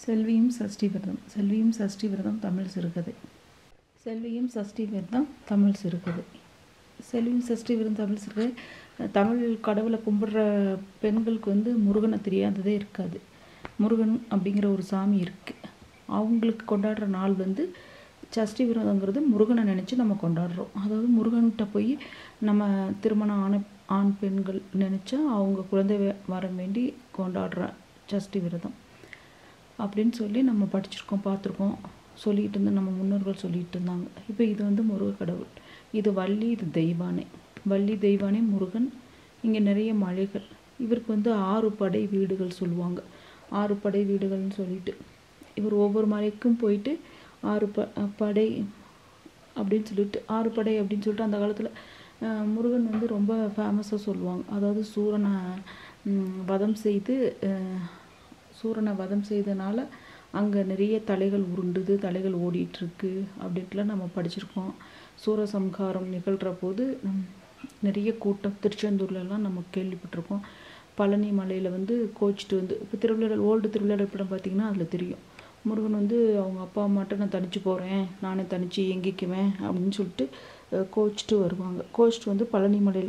செல்வியும் சஷ்டி விரதம் செல்வியும் சஷ்டி விரதம் தமிழ் சிறுகதை செல்வியும் சஷ்டி விரதம் தமிழ் சிறுகதை செல்வியும் சஷ்டி விரதம் தமிழ் சிறுகதை தமிழ் கடவுளை கும்பிடுற பெண்களுக்கு வந்து முருகனை தெரியாததே இருக்காது முருகன் அப்படிங்கிற ஒரு சாமி இருக்குது அவங்களுக்கு கொண்டாடுற நாள் வந்து சஷ்டி விரதங்கிறது முருகனை நினச்சி நம்ம கொண்டாடுறோம் அதாவது முருகன்கிட்ட போய் நம்ம திருமணம் ஆன ஆண் பெண்கள் நினச்சா அவங்க குழந்தை வே- வரம் வேண்டி கொண்டாடுற சஷ்டி விரதம் அப்படின்னு சொல்லி நம்ம படிச்சிருக்கோம் பார்த்துருக்கோம் சொல்லிட்டு இருந்த நம்ம முன்னோர்கள் சொல்லிட்டு இருந்தாங்க இப்போ இது வந்து முருக கடவுள் இது வள்ளி இது தெய்வானை வள்ளி தெய்வானை முருகன் இங்கே நிறைய மலைகள் இவருக்கு வந்து ஆறு படை வீடுகள் சொல்லுவாங்க ஆறு படை வீடுகள்னு சொல்லிட்டு இவர் ஒவ்வொரு மலைக்கும் போயிட்டு ஆறு ப படை அப்படின்னு சொல்லிட்டு ஆறு படை அப்படின்னு சொல்லிட்டு அந்த காலத்தில் முருகன் வந்து ரொம்ப ஃபேமஸாக சொல்லுவாங்க அதாவது சூரனை ம், வதம் செய்து அஹ், சூரனை வதம் செய்தனால அங்கே நிறைய தலைகள் உருண்டுது தலைகள் ஓடிட்டு இருக்கு அப்படின்ட்டுலாம் நம்ம படிச்சிருக்கோம் சூரசம்ஹாரம் நிகழ்கிற போது ம், நிறைய கூட்டம் திருச்செந்தூர்லலாம் நம்ம கேள்விப்பட்டிருக்கோம் பழனி மலையில் வந்து கோச்சிட்டு வந்து இப்போ திருவிழா ஓல்டு திருவிழா படம் பார்த்தீங்கன்னா அதில் தெரியும் முருகன் வந்து அவங்க அப்பா அம்மாட்ட நான் தனிச்சு போகிறேன் நானே தனிச்சு எங்கிக்குவேன் அப்படின்னு சொல்லிட்டு அஹ், கோச்சிட்டு வருவாங்க கோச்சிட்டு வந்து பழனி மலையில்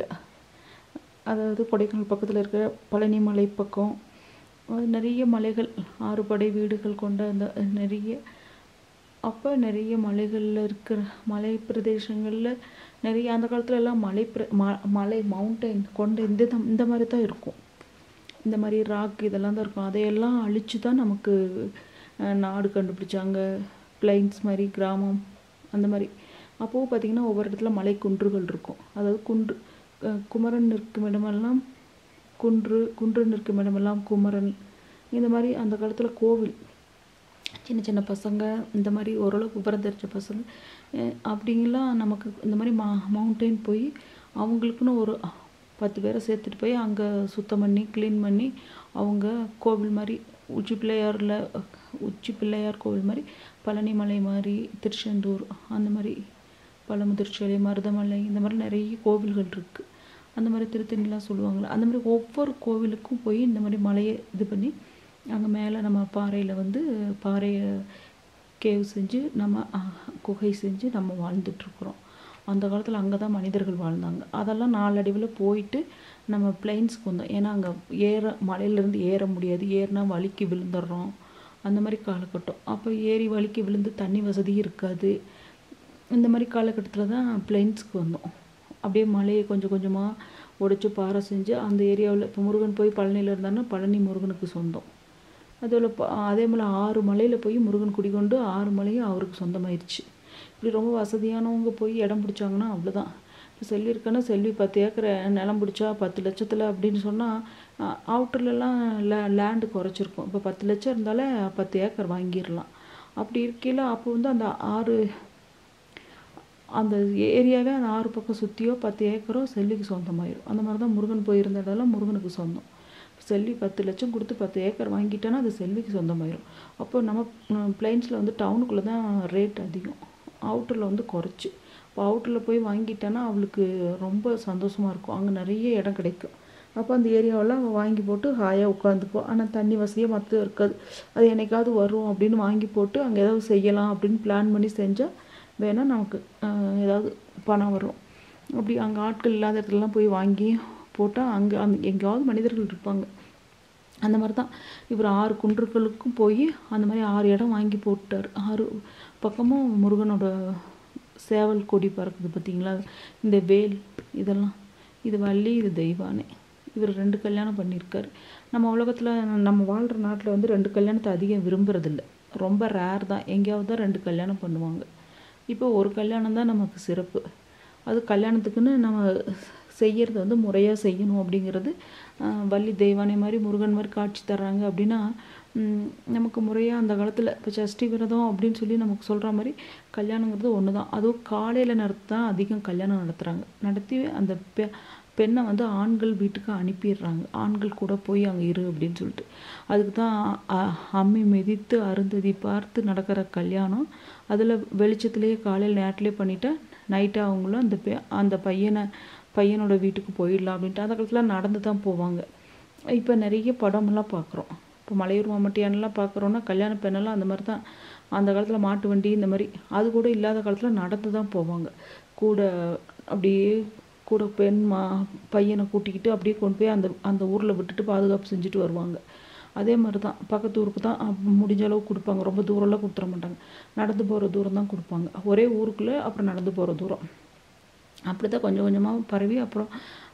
அதாவது கொடைக்கானல் பக்கத்தில் இருக்கிற பழனி மலை பக்கம் அது நிறைய மலைகள் ஆறு படை வீடுகள் கொண்ட அந்த நிறைய அப்போ நிறைய மலைகளில் இருக்கிற மலை பிரதேசங்களில் நிறைய அந்த காலத்துல எல்லாம் மலை பிர ம- மலை மவுண்டைன் கொண்ட இந்த தம்- இந்த மாதிரி தான் இருக்கும் இந்த மாதிரி ராக் இதெல்லாம் தான் இருக்கும் அதையெல்லாம் அழிச்சு தான் நமக்கு அஹ், நாடு கண்டுபிடிச்சாங்க பிளைன்ஸ் மாதிரி கிராமம் அந்த மாதிரி அப்போது பார்த்திங்கன்னா ஒவ்வொரு இடத்துல மலை குன்றுகள் இருக்கும் அதாவது குன்று அஹ், குமரன் இருக்கும் இடமெல்லாம் குன்று குன்று நிற்கும் இடமெல்லாம் குமரன் இந்த மாதிரி அந்த காலத்தில் கோவில் சின்ன சின்ன பசங்க இந்த மாதிரி ஓரளவுக்கு விவரம் தெரிஞ்ச பசங்க அஹ் அப்படிங்கலாம் நமக்கு இந்த மாதிரி மா மவுண்டைன் போய் அவங்களுக்குன்னு ஒரு பத்து பேரை சேர்த்துட்டு போய் அங்கே சுத்தம் பண்ணி க்ளீன் பண்ணி அவங்க கோவில் மாதிரி உச்சி பிள்ளையாரில் உச்சி பிள்ளையார் கோவில் மாதிரி பழனி மலை மாதிரி திருச்செந்தூர் அந்த மாதிரி பழமுதிர்ச்சோலை மருதமலை இந்த மாதிரி நிறைய கோவில்கள் இருக்குது அந்த மாதிரி திருத்தணிலாம் சொல்லுவாங்கள்ல அந்த மாதிரி ஒவ்வொரு கோவிலுக்கும் போய் இந்த மாதிரி மலையை இது பண்ணி அங்கே மேலே நம்ம பாறையில் வந்து பாறையை கேவ் செஞ்சு நம்ம அஹ், குகை செஞ்சு நம்ம வாழ்ந்துட்டுருக்குறோம் அந்த காலத்தில் அங்கே தான் மனிதர்கள் வாழ்ந்தாங்க அதெல்லாம் நாளடைவில் போயிட்டு நம்ம பிளைன்ஸ்க்கு வந்தோம் ஏன்னா அங்கே ஏற மலையிலேருந்து ஏற முடியாது ஏறினா வலிக்கு விழுந்துடுறோம் அந்த மாதிரி காலகட்டம் அப்போ ஏறி வலிக்கு விழுந்து தண்ணி வசதி இருக்காது இந்த மாதிரி காலகட்டத்தில் தான் பிளைன்ஸ்க்கு வந்தோம் அப்படியே மலையை கொஞ்சம் கொஞ்சமாக உடைச்சு பாறை செஞ்சு அந்த ஏரியாவில் இப்போ முருகன் போய் பழனியில் இருந்தாருன்னா பழனி முருகனுக்கு சொந்தம் அதில் அதே போல் ஆறு மலையில் போய் முருகன் குடிகொண்டு ஆறு மலையும் அவருக்கு சொந்தமாயிருச்சு இப்படி ரொம்ப வசதியானவங்க போய் இடம் பிடிச்சாங்கன்னா அவ்வளோதான் இப்போ செல்வி இருக்குன்னா செல்வி பத்து ஏக்கரை நிலம் பிடிச்சா பத்து லட்சத்தில் அப்படின்னு சொன்னால் அவுட்டர்லலாம் லே லேண்டு குறைச்சிருக்கும் இப்போ பத்து லட்சம் இருந்தாலே பத்து ஏக்கர் வாங்கிடலாம் அப்படி இருக்கையில் அப்போ வந்து அந்த ஆறு அந்த ஏரியாவே அந்த ஆறு பக்கம் சுற்றியோ பத்து ஏக்கரோ செல்விக்கு சொந்தமாயிரும் அந்த மாதிரி தான் முருகன் போயிருந்த இடம்லாம் முருகனுக்கு சொந்தம் செல்வி பத்து லட்சம் கொடுத்து பத்து ஏக்கர் வாங்கிட்டோன்னா அது செல்விக்கு சொந்தமாயிரும் அப்போ நம்ம பிளைன்ஸில் வந்து டவுனுக்குள்ளே தான் ரேட் அதிகம் அவுட்டரில் வந்து குறைச்சி இப்போ அவுட்டரில் போய் வாங்கிட்டேன்னா அவளுக்கு ரொம்ப சந்தோஷமாக இருக்கும் அங்கே நிறைய இடம் கிடைக்கும் அப்போ அந்த ஏரியாவெல்லாம் அவள் வாங்கி போட்டு ஹாயாக உட்காந்துப்போம் ஆனால் தண்ணி வசதியாக மற்ற இருக்காது அது என்னைக்காவது வரும் அப்படின்னு வாங்கி போட்டு அங்கே ஏதாவது செய்யலாம் அப்படின்னு பிளான் பண்ணி செஞ்சால் வேணால் நமக்கு ஆஹ், ஏதாவது பணம் வரும் அப்படி அங்கே ஆட்கள் இல்லாத இடத்துலலாம் போய் வாங்கி போட்டால் அங்கே அங்கே எங்கேயாவது மனிதர்கள் இருப்பாங்க அந்த மாதிரி தான் இவர் ஆறு குன்றுகளுக்கும் போய் அந்த மாதிரி ஆறு இடம் வாங்கி போட்டார் ஆறு பக்கமும் முருகனோட சேவல் கொடி பறக்குது பார்த்தீங்களா இந்த வேல் இதெல்லாம் இது வள்ளி இது தெய்வானை இவர் ரெண்டு கல்யாணம் பண்ணியிருக்காரு நம்ம உலகத்தில் நம்ம வாழ்கிற நாட்டில் வந்து ரெண்டு கல்யாணத்தை அதிகம் விரும்புறதில்ல ரொம்ப ரேர் தான் எங்கேயாவது தான் ரெண்டு கல்யாணம் பண்ணுவாங்க இப்போ ஒரு கல்யாணம் தான் நமக்கு சிறப்பு அது கல்யாணத்துக்குன்னு நம்ம செய்யறது வந்து முறையாக செய்யணும் அப்படிங்கிறது ஆஹ், வள்ளி தெய்வானை மாதிரி முருகன் மாதிரி காட்சி தர்றாங்க அப்படின்னா ம், நமக்கு முறையாக அந்த காலத்தில் இப்போ சஷ்டி விரதம் அப்படின்னு சொல்லி நமக்கு சொல்கிற மாதிரி கல்யாணங்கிறது ஒன்று தான் அதுவும் காலையில் நடத்தி தான் அதிகம் கல்யாணம் நடத்துகிறாங்க நடத்தி அந்த பெ பெண்ணை வந்து ஆண்கள் வீட்டுக்கு அனுப்பிடுறாங்க ஆண்கள் கூட போய் அங்கே இரு அப்படின்னு சொல்லிட்டு அதுக்கு தான் அ- அம்மி மிதித்து அருந்ததி பார்த்து நடக்கிற கல்யாணம் அதில் வெளிச்சத்துலேயே காலையில் நேரத்துலேயே பண்ணிட்டா நைட்டு அவங்களும் அந்த பெ அந்த பையனை பையனோட வீட்டுக்கு போயிடலாம் அப்படின்ட்டு அந்த காலத்தில் நடந்து தான் போவாங்க இப்போ நிறைய படமெல்லாம் பார்க்குறோம் இப்போ மலையூர் மாமட்டியானெல்லாம் பார்க்குறோன்னா கல்யாண பெண்ணெல்லாம் அந்த மாதிரி தான் அந்த காலத்தில் மாட்டு வண்டி இந்த மாதிரி அது கூட இல்லாத காலத்தில் நடந்து தான் போவாங்க கூட அப்படியே கூட பெண் மா பையனை கூட்டிக்கிட்டு அப்படியே கொண்டு போய் அந்த அந்த ஊரில் விட்டுட்டு பாதுகாப்பு செஞ்சுட்டு வருவாங்க அதே மாதிரி தான் பக்கத்து ஊருக்கு தான் அப்ப முடிஞ்ச அளவு கொடுப்பாங்க ரொம்ப தூரம்லாம் கொடுத்துட மாட்டாங்க நடந்து போகிற தூரம் தான் கொடுப்பாங்க ஒரே ஊருக்குள்ளே அப்புறம் நடந்து போகிற தூரம் அப்படி தான் கொஞ்சம் கொஞ்சமாக பரவி அப்புறம்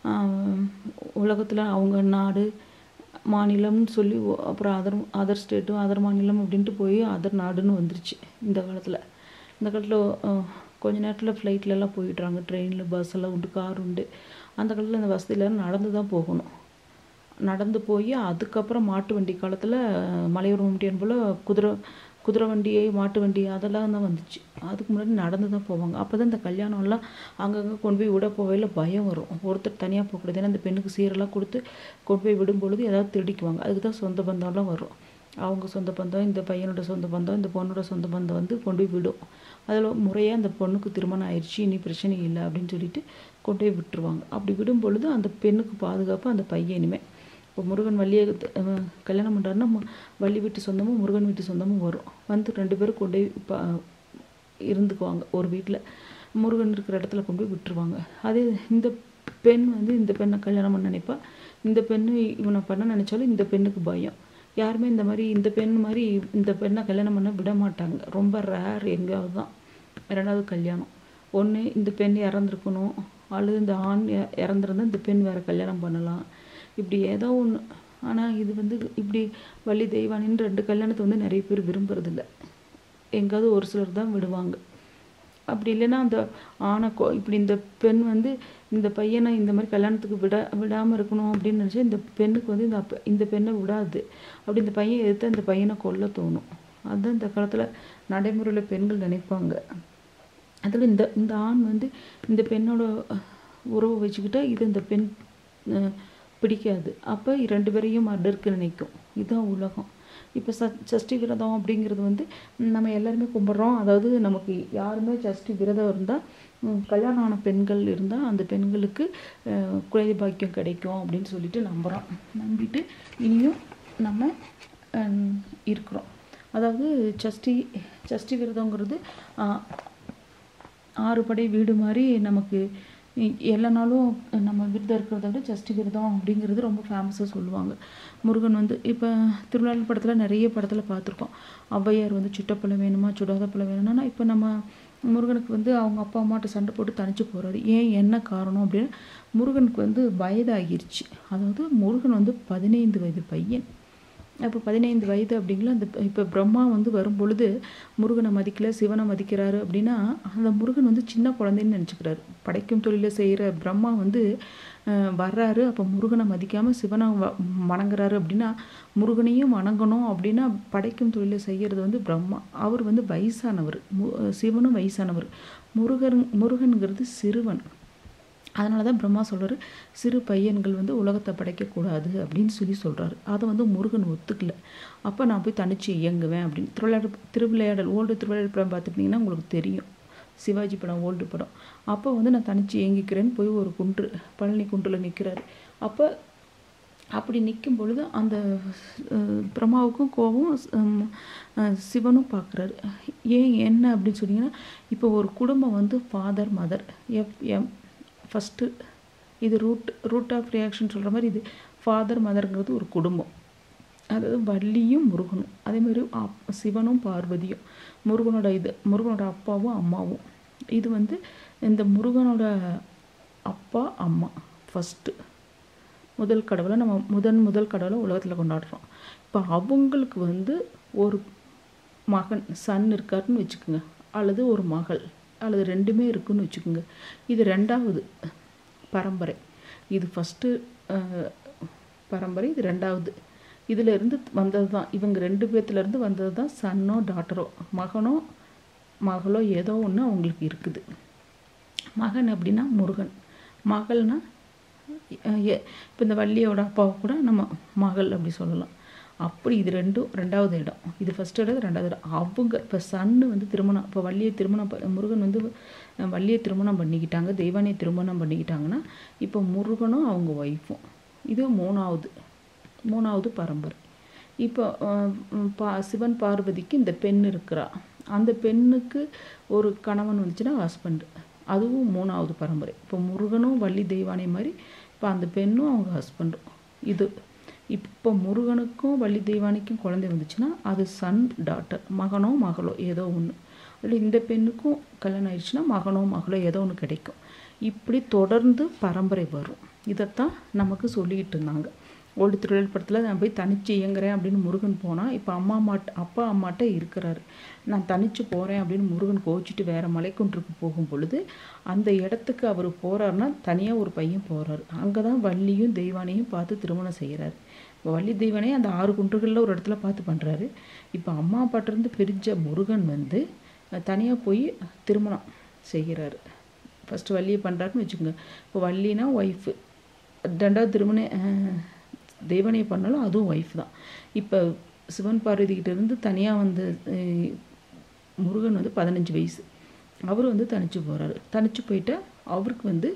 உலகத்தில் அவங்க நாடு மாநிலம்னு சொல்லி ஒ- அப்புறம் அதர் அதர் ஸ்டேட்டும் அதர் மாநிலம் அப்படின்ட்டு போய் அதர் நாடுன்னு வந்துருச்சு இந்த காலத்தில் இந்த காலத்தில் கொஞ்ச நேரத்தில் ஃப்ளைட்லலாம் போயிடுறாங்க ட்ரெயினில் பஸ் எல்லாம் உண்டு கார் உண்டு அந்த காலத்தில் இந்த வசதியில் நடந்து தான் போகணும் நடந்து போய் அதுக்கப்புறம் மாட்டு வண்டி காலத்தில் மலையூர் முட்டியன் போல் குதிரை குதிரை வண்டி மாட்டு வண்டி அதெல்லாம் தான் வந்துச்சு அதுக்கு முன்னாடி நடந்து தான் போவாங்க அப்போ தான் இந்த கல்யாணம்லாம் அங்கங்கே கொண்டு போய் விட போகையில் பயம் வரும் ஒருத்தர் தனியாக போகக்கூடாது ஏன்னா இந்த பெண்ணுக்கு சீரெல்லாம் கொடுத்து கொண்டு போய் விடும் பொழுது ஏதாவது திருடிக்குவாங்க அதுக்கு தான் சொந்த பந்தம்லாம் வரும் அவங்க சொந்த பந்தம் இந்த பையனோட சொந்த பந்தம் இந்த பொண்ணோட சொந்த பந்தம் வந்து கொண்டு போய் விடும் அதில் முறையாக அந்த பொண்ணுக்கு திருமணம் ஆயிடுச்சு இனி பிரச்சனை இல்லை அப்படின்னு சொல்லிட்டு கொண்டு போய் விட்டுருவாங்க அப்படி விடும் பொழுது அந்த பெண்ணுக்கு பாதுகாப்பு அந்த பையன் இனிமேல் இப்போ முருகன் வள்ளியை அஹ், கல்யாணம் பண்ணுறாருன்னா மு- வள்ளி வீட்டு சொந்தமும் முருகன் வீட்டு சொந்தமும் வரும் வந்து ரெண்டு பேரும் கொண்டு போய் ப இருந்துக்குவாங்க ஒரு வீட்டில் முருகன் இருக்கிற இடத்துல கொண்டு போய் விட்டுருவாங்க அதே இந்த பெண் வந்து இந்த பெண்ணை கல்யாணம் பண்ண நினைப்பா இந்த பெண்ணு இவனை பண்ண நினைச்சாலும் இந்த பெண்ணுக்கு பயம் யாருமே இந்த மாதிரி இந்த பெண் மாதிரி இந்த பெண்ணை கல்யாணம் பண்ண விட மாட்டாங்க ரொம்ப ரேர் எங்கேயாவது தான் ரெண்டாவது கல்யாணம் ஒன்று இந்த பெண் இறந்துருக்கணும் அல்லது இந்த ஆண் இ- இறந்திருந்தா இந்த பெண் வேற கல்யாணம் பண்ணலாம் இப்படி ஏதோ ஒன்று ஆனால் இது வந்து இப்படி வள்ளி தெய்வானின்னு ரெண்டு கல்யாணத்தை வந்து நிறைய பேர் விரும்புறதில்ல எங்காவது ஒரு சிலர் தான் விடுவாங்க அப்படி இல்லைன்னா அந்த ஆணை கொ இப்படி இந்த பெண் வந்து இந்த பையனை இந்த மாதிரி கல்யாணத்துக்கு விட விடாமல் இருக்கணும் அப்படின்னு நினச்சா இந்த பெண்ணுக்கு வந்து இந்த அப்ப இந்த பெண்ணை விடாது அப்படி இந்த பையன் எதிர்த்து அந்த பையனை கொல்ல தோணும் அதுதான் இந்த காலத்தில் நடைமுறையில் பெண்கள் நினைப்பாங்க அதில் இந்த இந்த ஆண் வந்து இந்த பெண்ணோட அஹ், உறவு வச்சுக்கிட்டா இது இந்த பெண் அஹ், பிடிக்காது அப்போ ரெண்டு பேரையும் மர்டருக்கு நினைக்கும் இதுதான் உலகம் இப்போ ச சஷ்டி விரதம் அப்படிங்கிறது வந்து ம், நம்ம எல்லாருமே கும்பிட்றோம் அதாவது நமக்கு யாருமே சஷ்டி விரதம் இருந்தால் கல்யாணம் ஆன பெண்கள் இருந்தால் அந்த பெண்களுக்கு அஹ், குழந்தை பாக்கியம் கிடைக்கும் அப்படின்னு சொல்லிட்டு நம்புகிறோம் நம்பிட்டு இனியும் நம்ம ஹம், இருக்கிறோம் அதாவது சஷ்டி சஷ்டி விரதங்கிறது ஆஹ், ஆறு படை வீடு மாதிரி நமக்கு இ- எல்லா நாளும் நம்ம விரதம் இருக்கிறத விட சஷ்டி விரதம் அப்படிங்கிறது ரொம்ப ஃபேமஸாக சொல்லுவாங்க முருகன் வந்து இப்போ திருவிழா படத்தில் நிறைய படத்தில் பார்த்துருக்கோம் ஔவையார் வந்து சுட்டப்பழம் வேணுமா சுடாத பழம் வேணும்னா இப்போ நம்ம முருகனுக்கு வந்து அவங்க அப்பா அம்மாட்ட சண்டை போட்டு தனிச்சு போகிறாரு ஏன் என்ன காரணம் அப்படின்னு முருகனுக்கு வந்து வயதாகிருச்சு அதாவது முருகன் வந்து பதினைந்து வயது பையன் அப்போ பதினைந்து வயது அப்படிங்கிற அந்த இப்போ பிரம்மா வந்து வரும் பொழுது முருகனை மதிக்கல சிவனை மதிக்கிறாரு அப்படின்னா அந்த முருகன் வந்து சின்ன குழந்தைன்னு நினச்சிக்கிறாரு படைக்கும் தொழிலை செய்கிற பிரம்மா வந்து அஹ், வர்றாரு அப்போ முருகனை மதிக்காமல் சிவனை வ- வணங்குறாரு அப்படின்னா முருகனையும் வணங்கணும் அப்படின்னா படைக்கும் தொழிலை செய்கிறது வந்து பிரம்மா அவர் வந்து வயசானவர் மு சிவனும் வயசானவர் முருகன் முருகனுங்கிறது சிறுவன் அதனால தான் பிரம்மா சொல்றாரு சிறு பையன்கள் வந்து உலகத்தை படைக்கக்கூடாது அப்படின்னு சொல்லி சொல்றாரு அதை வந்து முருகன் ஒத்துக்கல அப்போ நான் போய் தனிச்சு இயங்குவேன் அப்படின்னு திருவிளையாடல் திருவிளையாடல் ஓல்டு திருவிளையாடல் படம் பார்த்துட்டிங்கன்னா உங்களுக்கு தெரியும் சிவாஜி படம் ஓல்டு படம் அப்போ வந்து நான் தனிச்சு இயங்கிக்கிறேன்னு போய் ஒரு குன்று பழனி குன்றில் நிற்கிறாரு அப்போ அப்படி நிற்கும் பொழுது அந்த அஹ், பிரம்மாவுக்கும் கோபம் ஹம், அஹ், சிவனும் பார்க்குறாரு ஏன் என்ன அப்படின்னு சொன்னீங்கன்னா இப்போ ஒரு குடும்பம் வந்து father mother F M first இது ரூட் ரூட் ஆஃப் ரியாக்ஷன் சொல்கிற மாதிரி இது ஃபாதர் மதர்ங்கிறது ஒரு குடும்பம் அதாவது வள்ளியும் முருகனும் அதே மாதிரி அப்- சிவனும் பார்வதியும் முருகனோட இது முருகனோட அப்பாவும் அம்மாவும் இது வந்து இந்த முருகனோட அப்பா அம்மா ஃபஸ்ட்டு முதல் கடவுளை நம்ம முதன் முதல் கடவுளை உலகத்தில் கொண்டாடுறோம் இப்போ அவங்களுக்கு வந்து ஒரு மகன் சன் இருக்காருன்னு வச்சுக்கோங்க அல்லது ஒரு மகள் அல்லது ரெண்டுமே இருக்குன்னு வச்சுக்கோங்க இது ரெண்டாவது பரம்பரை இது ஃபஸ்ட்டு பரம்பரை இது ரெண்டாவது இதுல இருந்து வந்தது தான் இவங்க ரெண்டு பேர்த்துலேருந்து வந்தது தான் சன்னோ டாட்டரோ மகனோ மகளோ ஏதோ ஒன்று அவங்களுக்கு இருக்குது மகன் அப்படின்னா முருகன் மகள்னா இப்போ இந்த வள்ளியோட அப்பாவை கூட நம்ம மகள் அப்படி சொல்லலாம் அப்படி இது ரெண்டும் ரெண்டாவது இடம் இது ஃபர்ஸ்ட் இடம் இது ரெண்டாவது இடம் அவங்க இப்போ சன்னு வந்து திருமணம் இப்போ வள்ளியை திருமணம் ப- முருகன் வந்து அஹ், வள்ளியை திருமணம் பண்ணிக்கிட்டாங்க தெய்வானியை திருமணம் பண்ணிக்கிட்டாங்கன்னா இப்போ முருகனும் அவங்க ஒய்ஃபும் இது மூணாவது மூணாவது பரம்பரை இப்போ அஹ், ம், பா சிவன் பார்வதிக்கு இந்த பெண் இருக்கிறா அந்த பெண்ணுக்கு ஒரு கணவன் வந்துச்சுன்னா ஹஸ்பண்ட் அதுவும் மூணாவது பரம்பரை இப்போ முருகனும் வள்ளி தெய்வானை மாதிரி இப்போ அந்த பெண்ணும் அவங்க ஹஸ்பண்டும் இது இப்போ முருகனுக்கும் வள்ளி தெய்வானைக்கும் குழந்தை வந்துச்சுன்னா அது சன் டாட்டர் மகனோ மகளோ ஏதோ ஒன்று அதில் இந்த பெண்ணுக்கும் கல்யாணம் ஆயிடுச்சுன்னா மகனோ மகளோ ஏதோ ஒன்று கிடைக்கும் இப்படி தொடர்ந்து பரம்பரை வரும் இதைத்தான் நமக்கு சொல்லிக்கிட்டு இருந்தாங்க ஓல்டு திருவிழல் படத்தில் நான் போய் தனிச்சு இயங்குறேன் அப்படின்னு முருகன் போனால் இப்போ அம்மா அம்மாட்ட அப்பா அம்மாட்ட இருக்கிறாரு நான் தனிச்சு போகிறேன் அப்படின்னு முருகன் கோச்சிட்டு வேற மலைக்குன்றுக்கு போகும் பொழுது அந்த இடத்துக்கு அவர் போகிறாருன்னா தனியாக ஒரு பையன் போகிறாரு அங்கே தான் வள்ளியும் தெய்வானையும் பார்த்து திருமணம் செய்கிறாரு இப்போ வள்ளி தெய்வானையும் அந்த ஆறு குன்றுகளில் ஒரு இடத்துல பார்த்து பண்ணுறாரு இப்போ அம்மா அப்பாட்டிருந்து பிரிஞ்ச முருகன் வந்து தனியாக போய் திருமணம் செய்கிறாரு ஃபஸ்ட்டு வள்ளியை பண்ணுறாருன்னு வச்சுக்கோங்க இப்போ வள்ளினா ஒய்ஃபு ரெண்டாவது திருமணம் அஹ், தெய்வனையை பண்ணாலும் அதுவும் ஒய்ஃப் தான் இப்போ சிவன் பார்வதி கிட்ட இருந்து தனியாக வந்து அஹ், முருகன் வந்து பதினஞ்சு வயசு அவர் வந்து தனிச்சு போகிறாரு தனிச்சு போயிட்டா அவருக்கு வந்து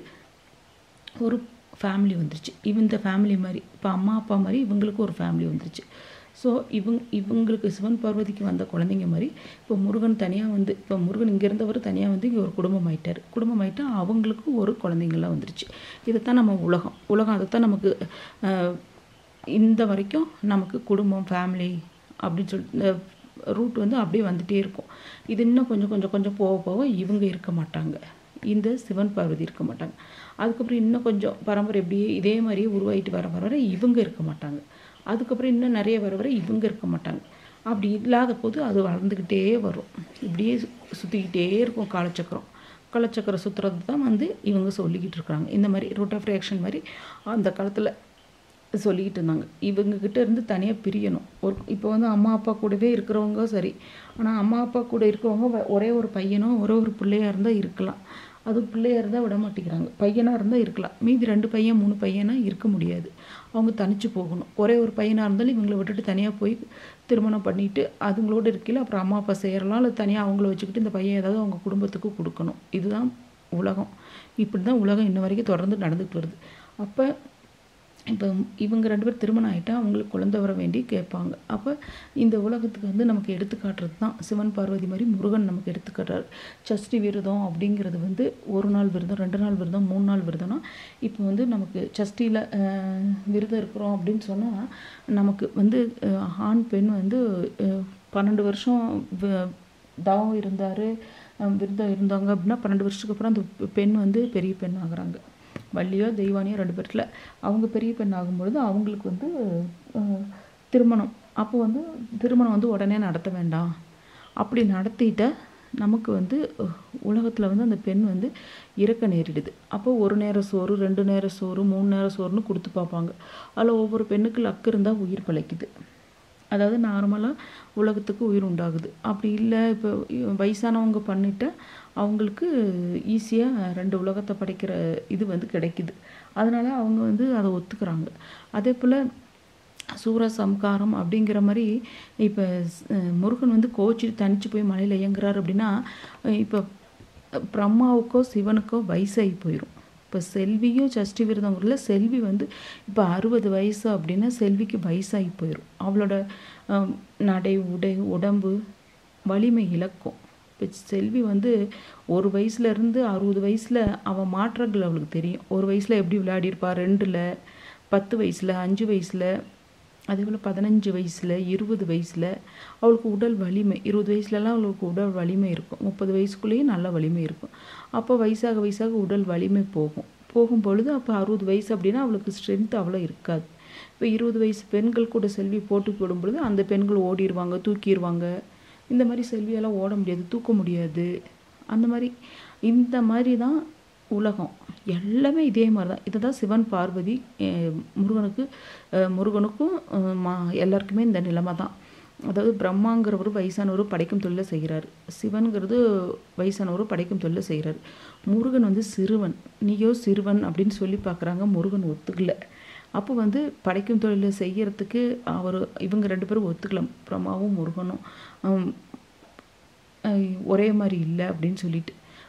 ஒரு ஃபேமிலி வந்துருச்சு இவன் இந்த ஃபேமிலி மாதிரி இப்போ அம்மா அப்பா மாதிரி இவங்களுக்கு ஒரு ஃபேமிலி வந்துருச்சு ஸோ இவங்க இவங்களுக்கு சிவன் பார்வதிக்கு வந்த குழந்தைங்க மாதிரி இப்போ முருகன் தனியாக வந்து இப்போ முருகன் இங்கே இருந்தவர் தனியாக வந்து இங்கே ஒரு குடும்பம் ஆயிட்டார் குடும்பம் ஆயிட்டா அவங்களுக்கு ஒரு குழந்தைங்கள்லாம் வந்துருச்சு இதைத்தான் நம்ம உலகம் உலகம் அதைத்தான் நமக்கு ஆஹ், இந்த வரைக்கும் நமக்கு குடும்பம் ஃபேமிலி அப்படின்னு சொல்லிட்டு இந்த ரூட் வந்து அப்படியே வந்துட்டே இருக்கும் இது இன்னும் கொஞ்சம் கொஞ்சம் கொஞ்சம் போக போக இவங்க இருக்க மாட்டாங்க இந்த சிவன் பார்வதி இருக்க மாட்டாங்க அதுக்கப்புறம் இன்னும் கொஞ்சம் பரம்பரை இப்படியே இதே மாதிரியே உருவாகிட்டு வர வர வர இவங்க இருக்க மாட்டாங்க அதுக்கப்புறம் இன்னும் நிறைய வர வர இவங்க இருக்க மாட்டாங்க அப்படி இல்லாத போது அது வளர்ந்துக்கிட்டே வரும் இப்படியே சு- சுற்றிக்கிட்டே இருக்கும் காலச்சக்கரம் காலச்சக்கரம் சுற்றுறது தான் வந்து இவங்க சொல்லிக்கிட்டு இருக்கிறாங்க இந்த மாதிரி ரூட் ஆஃப் ரியாக்ஷன் மாதிரி அந்த காலத்தில் சொல்லிக்கிட்டு இருந்தாங்க இவங்க கிட்ட இருந்து தனியாக பிரியணும் ஒரு இப்போ வந்து அம்மா அப்பா கூடவே இருக்கிறவங்க சரி ஆனால் அம்மா அப்பா கூட இருக்கிறவங்க வ- ஒரே ஒரு பையனோ ஒரே ஒரு பிள்ளையா இருந்தால் இருக்கலாம் அது பிள்ளையா இருந்தால் விட மாட்டேங்கிறாங்க பையனாக இருந்தால் இருக்கலாம் மீதி ரெண்டு பையன் மூணு பையனா இருக்க முடியாது அவங்க தனிச்சு போகணும் ஒரே ஒரு பையனாக இருந்தாலும் இவங்களை விட்டுட்டு தனியாக போய் திருமணம் பண்ணிட்டு அதுங்களோட இருக்கையில் அப்புறம் அம்மா அப்பா செய்கிறலாம் இல்லை தனியாக அவங்கள வச்சுக்கிட்டு இந்த பையன் ஏதாவது அவங்க குடும்பத்துக்கு கொடுக்கணும் இதுதான் உலகம் இப்படி தான் உலகம் இன்ன வரைக்கும் தொடர்ந்து நடந்துட்டு வருது அப்போ இப்போ இவங்க ரெண்டு பேர் திருமணம் ஆகிட்டா அவங்களுக்கு குழந்தை வர வேண்டி கேட்பாங்க அப்போ இந்த உலகத்துக்கு வந்து நமக்கு எடுத்துக்காட்டுறது தான் சிவன் பார்வதி மாதிரி முருகன் நமக்கு எடுத்துக்காட்டுறாரு சஷ்டி விரதம் அப்படிங்கிறது வந்து ஒரு நாள் விரதம் ரெண்டு நாள் விரதம் மூணு நாள் விரதம்னா இப்போ வந்து நமக்கு சஷ்டியில் விரதம் இருக்கிறோம் அப்படின்னு சொன்னால் நமக்கு வந்து அஹ், ஆண் பெண் வந்து அஹ், பன்னெண்டு வருஷம் வ- தவம் இருந்தார் விரதம் இருந்தாங்க அப்படின்னா பன்னெண்டு வருஷத்துக்கு அப்புறம் அந்த பெண் வந்து பெரிய பெண் ஆகுறாங்க வள்ளியோ தெய்வானியோ ரெண்டு பேர்ல அவங்க பெரிய பெண் ஆகும்பொழுது அவங்களுக்கு வந்து அஹ், திருமணம் அப்போ வந்து திருமணம் வந்து உடனே நடத்த வேண்டாம் அப்படி நடத்திட்ட நமக்கு வந்து உலகத்தில் வந்து அந்த பெண் வந்து இறக்க நேரிடுது அப்போ ஒரு நேர சோறு ரெண்டு நேர சோறு மூணு நேர சோறுன்னு கொடுத்து பார்ப்பாங்க அதில் ஒவ்வொரு பெண்ணுக்கு லக்கு இருந்தால் உயிர் பிழைக்குது அதாவது நார்மலாக உலகத்துக்கு உயிர் உண்டாகுது அப்படி இல்லை இப்போ வயசானவங்க பண்ணிட்டா அவங்களுக்கு ஈஸியாக ரெண்டு உலகத்தை படைக்கிற இது வந்து கிடைக்குது அதனால அவங்க வந்து அதை ஒத்துக்கிறாங்க அதே போல் சூர சம்காரம் அப்படிங்கிற மாதிரி இப்போ முருகன் வந்து கோச்சி தனிச்சு போய் மலையில் இயங்குறாரு அப்படின்னா இப்போ பிரம்மாவுக்கோ சிவனுக்கோ வயசாகி போயிடும் இப்போ செல்வியும் சஷ்டி விரதங்கிறதுல செல்வி வந்து இப்போ அறுபது வயசு அப்படின்னா செல்விக்கு வயசாகி போயிடும் அவளோட அஹ், நடை உடை உடம்பு வலிமை இழக்கும் இப்போ செல்வி வந்து ஒரு வயசுல இருந்து அறுபது வயசில் அவன் மாற்றங்கள் அவளுக்கு தெரியும் ஒரு வயசில் எப்படி விளையாடியிருப்பா ரெண்டில் பத்து வயசில் அஞ்சு வயசில் அதே போல் பதினஞ்சு வயசில் இருபது வயசில் அவளுக்கு உடல் வலிமை இருபது வயசுலலாம் அவளுக்கு உடல் வலிமை இருக்கும் முப்பது வயசுக்குள்ளேயும் நல்ல வலிமை இருக்கும் அப்போ வயசாக வயசாக உடல் வலிமை போகும் போகும் பொழுது அப்போ அறுபது வயசு அப்படின்னா அவளுக்கு ஸ்ட்ரென்த் அவ்வளோ இருக்காது இப்போ இருபது வயசு பெண்கள் கூட செல்வி போட்டு போடும் பொழுது அந்த பெண்கள் ஓடிடுவாங்க தூக்கிடுவாங்க இந்த மாதிரி செல்வியால் ஓட முடியாது தூக்க முடியாது அந்த மாதிரி இந்த மாதிரி தான் உலகம் எல்லாமே இதே மாதிரி தான் இதை தான் சிவன் பார்வதி அஹ், முருகனுக்கு அஹ், முருகனுக்கும் அஹ், மா எல்லாருக்குமே இந்த நிலைமை தான் அதாவது பிரம்மாங்கிறவர் வயசானவர் படைக்கும் தொழிலை செய்கிறாரு சிவன்கிறது வயசானவர் படைக்கும் தொழிலை செய்கிறாரு முருகன் வந்து சிறுவன் நீயோ சிறுவன் அப்படின்னு சொல்லி பார்க்குறாங்க முருகன் ஒத்துக்கல அப்போ வந்து படைக்கும் தொழிலை செய்யறதுக்கு அவர் இவங்க ரெண்டு பேரும் ஒத்துக்கலாம் பிரம்மாவும் முருகனும் ஹம், அஹ் ஒரே மாதிரி இல்லை அப்படின்னு சொல்லிட்டு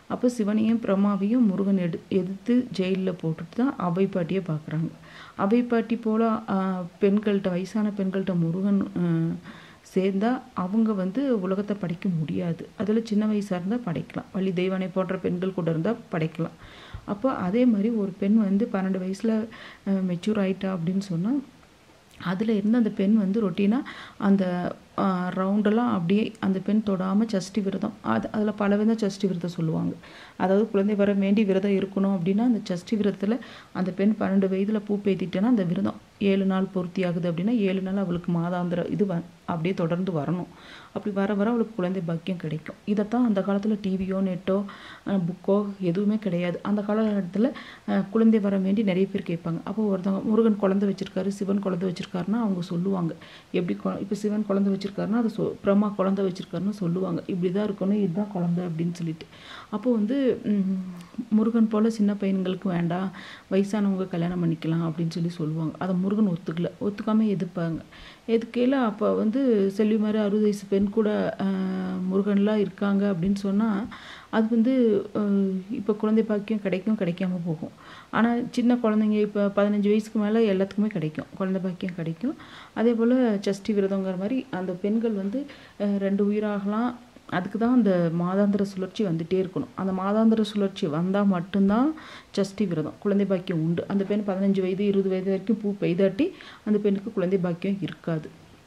அப்போ சிவனையும் பிரம்மாவையும் முருகன் எடு எதிர்த்து ஜெயிலில் போட்டுட்டு தான் அவை பாட்டியை பார்க்குறாங்க அவை பாட்டி போல் பெண்கள்கிட்ட வயசான பெண்கள்கிட்ட முருகன் ஆஹ், சேர்ந்தா அவங்க வந்து உலகத்தை படைக்க முடியாது அதில் சின்ன வயசாக இருந்தால் படைக்கலாம் வள்ளி தெய்வானை போன்ற பெண்கள் கூட இருந்தால் படைக்கலாம் அப்போ அதே மாதிரி ஒரு பெண் வந்து பன்னெண்டு வயசில் மெச்சூர் ஆயிட்டா அப்படின்னு சொன்னால் அதில் இருந்து அந்த பெண் வந்து ரொட்டீனாக அந்த ரவுண்டெல்லாம் அப்படியே அந்த பெண் தொடாமல் சஷ்டி விரதம் அது அதில் பல விதம் சஷ்டி விரதம் சொல்லுவாங்க அதாவது குழந்தை வர வேண்டி விரதம் இருக்கணும் அப்படின்னா அந்த சஷ்டி விரதத்தில் அந்த பெண் பன்னெண்டு வயதில் பூ பேத்திட்டேன்னா அந்த விரதம் ஏழு நாள் பூர்த்தி ஆகுது அப்படின்னா ஏழு நாள் அவளுக்கு மாதாந்திர இது வ அப்படியே தொடர்ந்து வரணும் அப்படி வர வர அவளுக்கு குழந்தை பாக்கியம் கிடைக்கும் இதைத்தான் அந்த காலத்தில் டிவியோ நெட்டோ புக்கோ எதுவுமே கிடையாது அந்த காலகட்டத்தில் குழந்தை வர வேண்டி நிறைய பேர் கேட்பாங்க அப்போ ஒருத்தவங்க முருகன் குழந்தை வச்சிருக்காரு சிவன் குழந்தை வச்சிருக்காருன்னா அவங்க சொல்லுவாங்க எப்படி இப்போ சிவன் குழந்தை வச்சிருக்காருன்னா அதை சொ பிரம்மா குழந்தை வச்சிருக்காருன்னு சொல்லுவாங்க இப்படி தான் இருக்கணும் இதுதான் குழந்தை அப்படின்னு சொல்லிட்டு அப்போ வந்து ம், முருகன் போல் சின்ன பையன்களுக்கு வேண்டாம் வயசானவங்க கல்யாணம் பண்ணிக்கலாம் அப்படின்னு சொல்லி சொல்லுவாங்க அதை முருகன் ஒத்துக்கல ஒத்துக்காம எதிர்ப்பாங்க எதுக்கையில் அப்போ வந்து செல்வி மாதிரி அறுபது வயசு பெண் கூட ஆஹ், முருகன்லாம் இருக்காங்க அப்படின்னு சொன்னால் அது வந்து இப்போ குழந்தை பாக்கியம் கிடைக்கும் கிடைக்காம போகும் ஆனால் சின்ன குழந்தைங்க இப்போ பதினஞ்சு வயசுக்கு மேலே எல்லாத்துக்குமே கிடைக்கும் குழந்தை பாக்கியம் கிடைக்கும் அதே போல் சஷ்டி விரதங்கிற மாதிரி அந்த பெண்கள் வந்து அஹ், ரெண்டு உயிராகலாம் அதுக்கு தான் அந்த மாதாந்திர சுழற்சி வந்துட்டே இருக்கணும் அந்த மாதாந்திர சுழற்சி வந்தால் மட்டும்தான் சஷ்டி விரதம் குழந்தை பாக்கியம் உண்டு அந்த பெண் பதினஞ்சு வயது இருபது வயது வரைக்கும் பூ பெய்தாட்டி அந்த பெண்ணுக்கு குழந்தை பாக்கியம் இருக்காது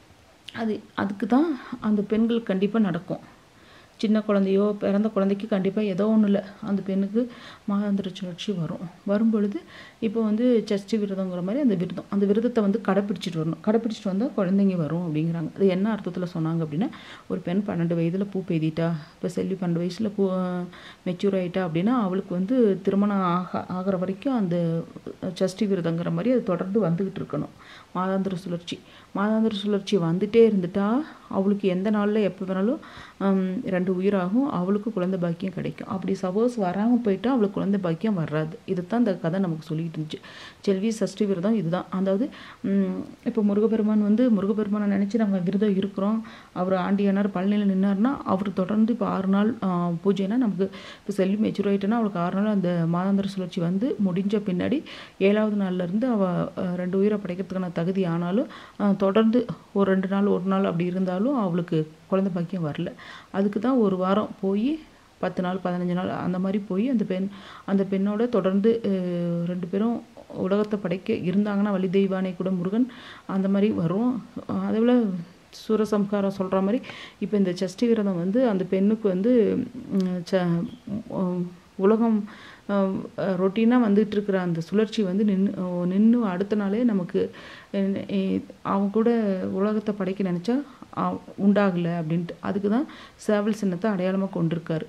அது அதுக்கு தான் அந்த பெண்கள் கண்டிப்பாக நடக்கும் சின்ன குழந்தையோ பிறந்த குழந்தைக்கு கண்டிப்பாக ஏதோ ஒன்றும் இல்லை அந்த பெண்ணுக்கு மாதாந்திர சுழற்சி வரும் வரும் பொழுது இப்போ வந்து சஷ்டி விரதங்கிற மாதிரி அந்த விரதம் அந்த விரதத்தை வந்து கடைப்பிடிச்சிட்டு வரணும் கடைப்பிடிச்சிட்டு வந்தால் குழந்தைங்க வரும் அப்படிங்கிறாங்க அது என்ன அர்த்தத்தில் சொன்னாங்க அப்படின்னா ஒரு பெண் பன்னெண்டு வயதில் பூ பெய்திட்டா இப்போ செல்வி பன்னெண்டு வயசில் பூ மெச்சூர் ஆயிட்டா அப்படின்னா அவளுக்கு வந்து திருமணம் ஆக ஆகிற வரைக்கும் அந்த சஷ்டி விரதங்கிற மாதிரி அது தொடர்ந்து வந்துக்கிட்டு இருக்கணும் மாதாந்திர சுழற்சி மாதாந்திர சுழற்சி வந்துட்டே இருந்துட்டா அவளுக்கு எந்த நாளில் எப்போ வேணாலும் ஹம், ரெண்டு உயிராகும் அவளுக்கு குழந்தை பாக்கியம் கிடைக்கும் அப்படி சப்போஸ் வராமல் போயிட்டா அவளுக்கு குழந்தை பாக்கியம் வராது இதுதான் இந்த கதை நமக்கு சொல்லிட்டு இருந்துச்சு செல்வி சஷ்டி விரதம் இதுதான் அதாவது ஹம், இப்போ முருகப்பெருமான் வந்து முருகப்பெருமானை நினச்சி நம்ம விரதம் இருக்கிறோம் அவர் ஆண்டியானார் பழனியில் நின்னார்னா அவர் தொடர்ந்து இப்போ ஆறு நாள் ஆஹ், பூஜைனா நமக்கு இப்போ செல்வி மெச்சூர் ஆயிட்டுனா அவளுக்கு ஆறு நாள் அந்த மாதாந்திர சுழற்சி வந்து முடிஞ்ச பின்னாடி ஏழாவது நாள்ல இருந்து அவள் ரெண்டு உயிரை படைக்கிறதுக்கான தகுதி ஆனாலும் ஆஹ், தொடர்ந்து ஒரு ரெண்டு நாள் ஒரு நாள் அப்படி இருந்தாலும் அவளுக்கு குழந்தை பாக்கியம் வரல அதுக்கு தான் ஒரு வாரம் போய் பத்து நாள் பதினஞ்சு நாள் அந்த மாதிரி போய் அந்த பெண் அந்த பெண்ணோட தொடர்ந்து அஹ், ரெண்டு பேரும் உலகத்தை படைக்க இருந்தாங்கன்னா வள்ளி தெய்வானை கூட முருகன் அந்த மாதிரி வரும் அஹ் அதே போல் சூரசம்ஹாரம் சொல்கிற மாதிரி இப்போ இந்த சஷ்டி விரதம் வந்து அந்த பெண்ணுக்கு வந்து ம், ச உம், உலகம் ரொட்டீனாக வந்துட்டு இருக்கிற அந்த சுழற்சி வந்து நின்று நின்று அடுத்த நாளே நமக்கு அஹ், அஹ், அவங்க கூட உலகத்தை படைக்க நினச்சா உண்டாகலை அப்படின்ட்டு அதுக்கு தான் சேவல் சின்னத்தை அடையாளமாக கொண்டிருக்காரு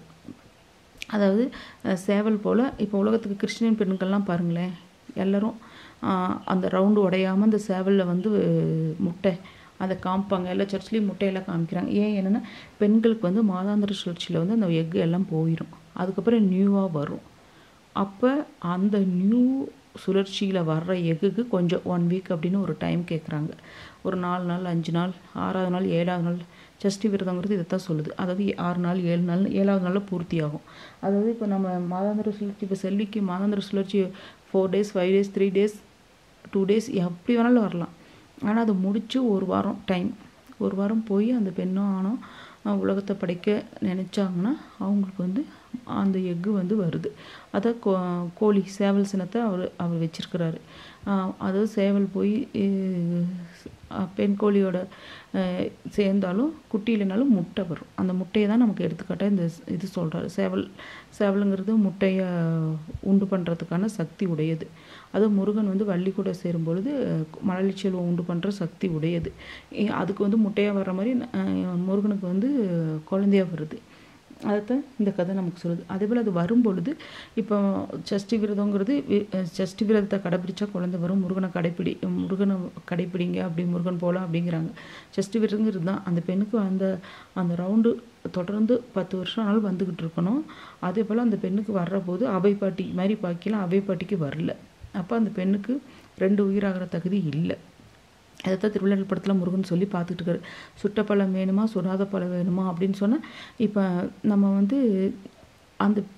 அதாவது அஹ், சேவல் போல் இப்போ உலகத்துக்கு கிறிஸ்டியன் பெண்கள்லாம் பாருங்களேன் எல்லாரும் ஆஹ், அந்த ரவுண்டு உடையாமல் அந்த சேவலில் வந்து அஹ், முட்டை அதை காமிப்பாங்க எல்லா சர்ச்லேயும் முட்டையெல்லாம் காமிக்கிறாங்க ஏன் என்னென்னா பெண்களுக்கு வந்து மாதாந்திர சுழற்சியில் வந்து அந்த எக்கு எல்லாம் போயிடும் அதுக்கப்புறம் நியூவாக வரும் அப்போ அந்த நியூ சுழற்சியில் வர்ற எக்குக்கு கொஞ்சம் ஒன் வீக் அப்படின்னு ஒரு டைம் கேட்குறாங்க ஒரு நாலு நாள் அஞ்சு நாள் ஆறாவது நாள் ஏழாவது நாள் சஷ்டி விரதங்கிறது இதை தான் சொல்லுது அதாவது ஆறு நாள் ஏழு நாள் ஏழாவது நாளில் பூர்த்தி ஆகும் அதாவது இப்போ நம்ம மாதாந்திர சுழற்சி இப்போ செல்விக்கு மாதாந்திர சுழற்சி four days five days three days two days எப்படி வேணாலும் வரலாம் ஆனால் அது முடிச்சு ஒரு வாரம் டைம் ஒரு வாரம் போய் அந்த பெண்ணும் ஆணும் அஹ், உலகத்தை படைக்க நினச்சாங்கன்னா அவங்களுக்கு வந்து அந்த எக்கு வந்து வருது அதை கோ கோழி சேவல் சினத்தை அவர் அவர் வச்சிருக்கிறாரு அஹ், அதாவது சேவல் போய் அஹ், பெண் கோழியோட அஹ், சேர்ந்தாலும் குட்டி இல்லைனாலும் முட்டை வரும் அந்த முட்டையை தான் நமக்கு எடுத்துக்காட்டாக இந்த ஸ்- இது சொல்கிறாரு சேவல் சேவலுங்கிறது முட்டையை உண்டு பண்ணுறதுக்கான சக்தி உடையது அது முருகன் வந்து வள்ளி கூட சேரும் பொழுது மழலை செல்வம் உண்டு பண்ணுற சக்தி உடையது இ- அதுக்கு வந்து முட்டையாக வர்ற மாதிரி அஹ், முருகனுக்கு வந்து குழந்தையா வருது அதைத்தான் இந்த கதை நமக்கு சொல்லுது அதே போல் அது வரும் பொழுது இப்போ சஷ்டி விரதங்கிறது வி- அஹ் சஷ்டி விரதத்தை கடைப்பிடிச்சா குழந்தை வரும் முருகனை கடைப்பிடி முருகனை கடைப்பிடிங்க அப்படி முருகன் போகலாம் அப்படிங்கிறாங்க சஷ்டி விரதங்கிறது தான் அந்த பெண்ணுக்கு அந்த அந்த ரவுண்டு தொடர்ந்து பத்து வருஷம் ஆனாலும் வந்துக்கிட்டு இருக்கணும் அதே போல் அந்த பெண்ணுக்கு வர்ற போது அவை பாட்டி மாதிரி பாக்கிலாம் அவை பாட்டிக்கு வரல அப்போ அந்த பெண்ணுக்கு ரெண்டு உயிராகிற தகுதி இல்லை அதைத்தான் திருவிழா படத்தில் முருகன் சொல்லி பார்த்துட்டு இருக்காரு சுட்ட பழம் வேணுமா சுடாத பழம் வேணுமா அப்படின்னு சொன்னால் இப்போ நம்ம வந்து அந்த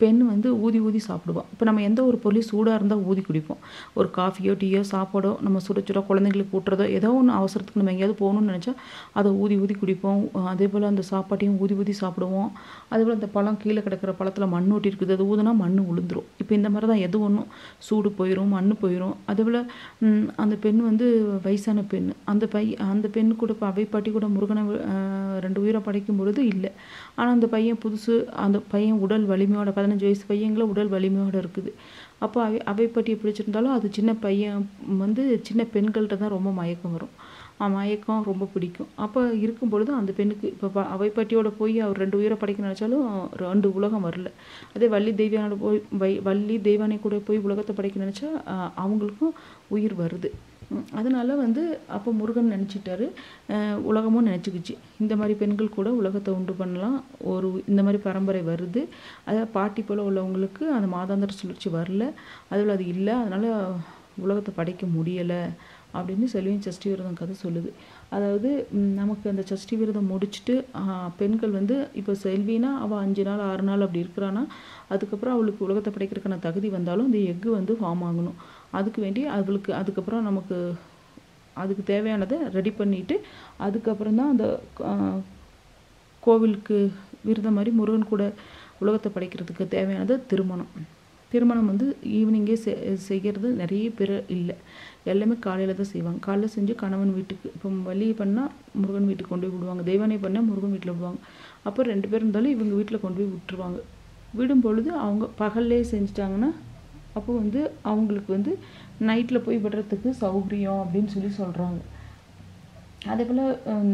பெண் வந்து ஊதி ஊதி சாப்பிடுவோம் இப்போ நம்ம எந்த ஒரு பொருளையும் சூடாக இருந்தால் ஊதி குடிப்போம் ஒரு காஃபியோ டீயோ சாப்பாடோ நம்ம சுட சுட குழந்தைங்களுக்கு ஊட்டுறதோ ஏதோ ஒன்று அவசரத்துக்கு நம்ம எங்கேயாவது போகணும்னு நினச்சா அதை ஊதி ஊதி குடிப்போம் அதே போல் அந்த சாப்பாட்டையும் ஊதி ஊதி சாப்பிடுவோம் அதே போல் அந்த பழம் கீழே கிடக்கிற பழத்தில் மண் ஒட்டி இருக்குது அது ஊதுனா மண் விழுந்துரும் இப்போ இந்த மாதிரி தான் எது ஒன்றும் சூடு போயிடும் மண் போயிடும் அதே போல் ம், அந்த பெண் வந்து வயசான பெண் அந்த பை அந்த பெண் கூட இப்போ அவை பாட்டி கூட முருகனை அஹ், ரெண்டு உயிரை படைக்கும் பொழுது இல்லை ஆனால் அந்த பையன் புதுசு அந்த பையன் உடல் வலிமையோட பதினஞ்சு வயசு பையங்கள உடல் வலிமையோட இருக்குது அப்போ அவை அவை பாட்டியை பிடிச்சிருந்தாலும் அது சின்ன பையன் வந்து சின்ன பெண்கள்கிட்ட தான் ரொம்ப மயக்கம் வரும் அஹ் மயக்கம் ரொம்ப பிடிக்கும் அப்போ இருக்கும் பொழுது அந்த பெண்ணுக்கு இப்போ ப- அவை பாட்டியோட போய் அவர் ரெண்டு உயிரை படைக்க நினச்சாலும் ரெண்டு உலகம் வரல அதே வள்ளி தெய்வானோட போய் வை வள்ளி தெய்வானை கூட போய் உலகத்தை படைக்க நினச்சா அவங்களுக்கும் உயிர் வருது உம் அதனால வந்து அப்போ முருகன் நினச்சிட்டாரு உலகமும் நினச்சிக்கிச்சு இந்த மாதிரி பெண்கள் கூட உலகத்தை உண்டு பண்ணலாம் ஒரு இந்த மாதிரி பரம்பரை வருது அதாவது பாட்டி போல் உள்ளவங்களுக்கு அந்த மாதாந்திர சுழற்சி வரல அதில் அது இல்லை அதனால் உலகத்தை படைக்க முடியலை அப்படின்னு செல்வியின் சஷ்டி விரதம் கதை சொல்லுது அதாவது ம், நமக்கு அந்த சஷ்டி விரதம் முடிச்சுட்டு ஆ, பெண்கள் வந்து இப்போ செல்வினா அவள் அஞ்சு நாள் ஆறு நாள் அப்படி இருக்கிறான்னா அதுக்கப்புறம் அவளுக்கு உலகத்தை படைக்கிறதுக்கான தகுதி வந்தாலும் இந்த எக்கு வந்து ஃபார்ம் ஆகணும் அதுக்கு வேண்டி அவளுக்கு அதுக்கப்புறம் நமக்கு அதுக்கு தேவையானதை ரெடி பண்ணிட்டு அதுக்கப்புறம் தான் அந்த ஆ, கோவிலுக்கு விரதம் மாதிரி முருகன் கூட உலகத்தை படைக்கிறதுக்கு தேவையானது திருமணம் திருமணம் வந்து ஈவினிங்கே செ செய்கிறது நிறைய பேர் இல்லை எல்லாமே காலையில் தான் செய்வாங்க காலைல செஞ்சு கணவன் வீட்டுக்கு இப்போ வள்ளி பண்ணால் முருகன் வீட்டுக்கு கொண்டு போய் விடுவாங்க தெய்வானை பண்ணால் முருகன் வீட்டில் விடுவாங்க அப்போ ரெண்டு பேர் இருந்தாலும் இவங்க வீட்டில் கொண்டு போய் விட்டுருவாங்க விடும் பொழுது அவங்க பகல்லே செஞ்சுட்டாங்கன்னா அப்போ வந்து அவங்களுக்கு வந்து நைட்டில் போய் விடுறதுக்கு சௌகரியம் அப்படின்னு சொல்லி சொல்கிறாங்க அதே போல்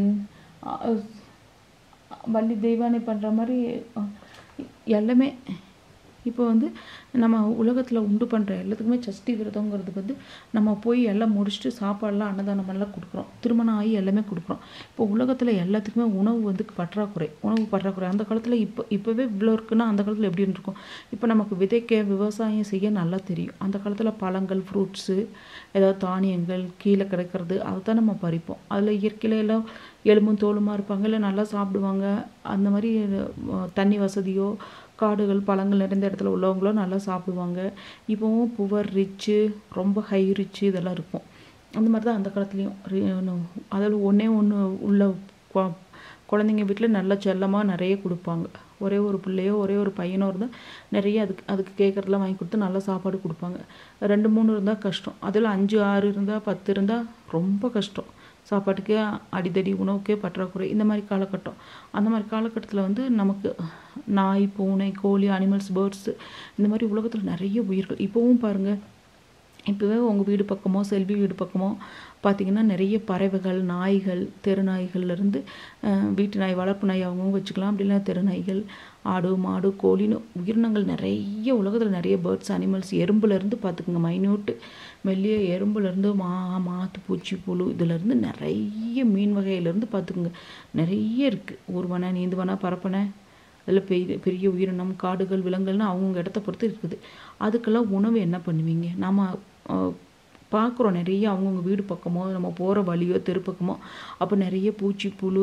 வள்ளி தெய்வானை பண்ணுற மாதிரி அஹ், எல்லாமே இப்போ வந்து நம்ம உலகத்தில் உண்டு பண்ணுற எல்லாத்துக்குமே சஷ்டி விரதங்கிறதுக்கு வந்து நம்ம போய் எல்லாம் முடிச்சுட்டு சாப்பாடெல்லாம் அன்னதானம் எல்லாம் கொடுக்குறோம் திருமணம் ஆகி எல்லாமே கொடுக்குறோம் இப்போ உலகத்தில் எல்லாத்துக்குமே உணவு வந்து பற்றாக்குறை உணவு பற்றாக்குறை அந்த காலத்தில் இப்போ இப்போவே இவ்வளோ இருக்குன்னா அந்த காலத்தில் எப்படி இருந்திருக்கும் இப்போ நமக்கு விதைக்க விவசாயம் செய்ய நல்லா தெரியும் அந்த காலத்தில் பழங்கள் ஃப்ரூட்ஸு ஏதாவது தானியங்கள் கீழே கிடைக்கிறது அதை தான் நம்ம பறிப்போம் அதில் இயற்கையில எல்லாம் எலும்பும் தோலுமா இருப்பாங்க இல்லை நல்லா சாப்பிடுவாங்க அந்த மாதிரி அஹ், தண்ணி வசதியோ காடுகள் பழங்கள் நிறைந்த இடத்துல உள்ளவங்களோ நல்லா சாப்பிடுவாங்க இப்போவும் புவர் ரிச்சு ரொம்ப ஹை ரிச்சு இதெல்லாம் இருக்கும் அந்த மாதிரி தான் அந்த காலத்துலேயும் அதில் ஒன்றே ஒன்று உள்ள கொ- குழந்தைங்க வீட்டில் நல்ல செல்லமாக நிறைய கொடுப்பாங்க ஒரே ஒரு பிள்ளையோ ஒரே ஒரு பையனோ இருந்தால் நிறைய அதுக்கு அதுக்கு கேட்குறதெல்லாம் வாங்கி கொடுத்து நல்ல சாப்பாடு கொடுப்பாங்க ரெண்டு மூணு இருந்தால் கஷ்டம் அதில் அஞ்சு ஆறு இருந்தால் பத்து இருந்தால் ரொம்ப கஷ்டம் சாப்பாட்டுக்கே அடிதடி உணவுக்கே பற்றாக்குறை இந்த மாதிரி காலகட்டம் அந்த மாதிரி காலகட்டத்தில் வந்து நமக்கு நாய் பூனை கோழி அனிமல்ஸ் பேர்ட்ஸு இந்த மாதிரி உலகத்தில் நிறைய உயிர்கள் இப்போவும் பாருங்கள் இப்போவே உங்கள் வீடு பக்கமோ செல்வி வீடு பக்கமோ பார்த்தீங்கன்னா நிறைய பறவைகள் நாய்கள் தெரு நாய்கள்லேருந்து வீட்டு நாய் வளர்ப்பு நாய் அவங்கவுங்க வச்சுக்கலாம் அப்படி இல்லைன்னா தெரு நாய்கள் ஆடு மாடு கோழின்னு உயிரினங்கள் நிறைய உலகத்தில் நிறைய பேர்ட்ஸ் அனிமல்ஸ் எறும்புலேருந்து பார்த்துக்குங்க மைன்யூட்டு மெல்லிய எறும்புலேருந்து மா மாத்து பூச்சி புழு இதுலேருந்து நிறைய மீன் வகையிலேருந்து பார்த்துக்குங்க நிறைய இருக்குது ஊர்வனை நீந்துவனை பரப்பனை அதில் பெரிய பெரிய உயிரினம் காடுகள் விலங்குகள்னு அவங்கவுங்க இடத்த பொறுத்து இருக்குது அதுக்கெல்லாம் உணவு என்ன பண்ணுவீங்க நம்ம பார்க்குறோம் நிறைய அவங்கவுங்க வீடு பக்கமோ நம்ம போகிற வழியோ தெரு பக்கமோ அப்போ நிறைய பூச்சி புழு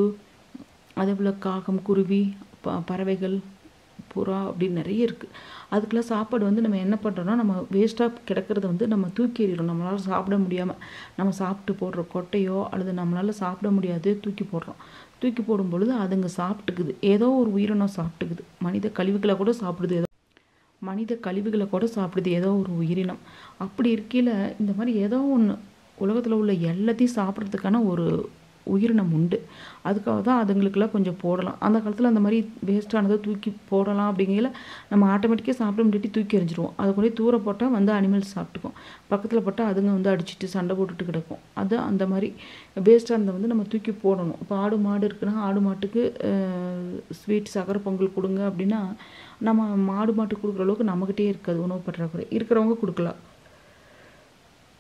அதே போல் காகம் குருவி ப பறவைகள் புறா அப்படின்னு நிறைய இருக்குது அதுக்கெல்லாம் சாப்பாடு வந்து நம்ம என்ன பண்ணுறோம்னா நம்ம வேஸ்ட்டாக கிடக்கிறத வந்து நம்ம தூக்கி எறிகிறோம் நம்மளால் சாப்பிட முடியாமல் நம்ம சாப்பிட்டு போடுற கொட்டையோ அல்லது நம்மளால் சாப்பிட முடியாது தூக்கி போடுறோம் தூக்கி போடும் பொழுது அதுங்க சாப்பிட்டுக்குது ஏதோ ஒரு உயிரினம் சாப்பிட்டுக்குது மனித கழிவுகளை கூட சாப்பிடுது ஏதோ மனித கழிவுகளை கூட சாப்பிடுது ஏதோ ஒரு உயிரினம் அப்படி இருக்கையில் இந்த மாதிரி ஏதோ ஒன்று உலகத்தில் உள்ள எல்லாத்தையும் சாப்பிட்றதுக்கான ஒரு உயிரினம் உண்டு அதுக்காக தான் அதுங்களுக்கெல்லாம் கொஞ்சம் போடலாம் அந்த காலத்தில் அந்த மாதிரி வேஸ்ட்டானதை தூக்கி போடலாம் அப்படிங்கையில நம்ம ஆட்டோமேட்டிக்காக சாப்பிட முடியாட்டி தூக்கி எறிஞ்சிருவோம் அதை கொண்டு போய் தூர போட்டால் வந்து அனிமல்ஸ் சாப்பிட்டுக்கும் பக்கத்தில் போட்டால் அதுங்க வந்து அடிச்சிட்டு சண்டை போட்டுட்டு கிடக்கும் அது அந்த மாதிரி வேஸ்ட்டாக இருந்த வந்து நம்ம தூக்கி போடணும் இப்போ ஆடு மாடு இருக்குன்னா ஆடு மாட்டுக்கு ஸ்வீட் சக்கரை பொங்கல் கொடுங்க அப்படின்னா நம்ம மாடு மாட்டுக்கு கொடுக்குற அளவுக்கு நம்மக்கிட்டே இருக்காது உணவு பற்றாக்குறை இருக்கிறவங்க கொடுக்கலாம்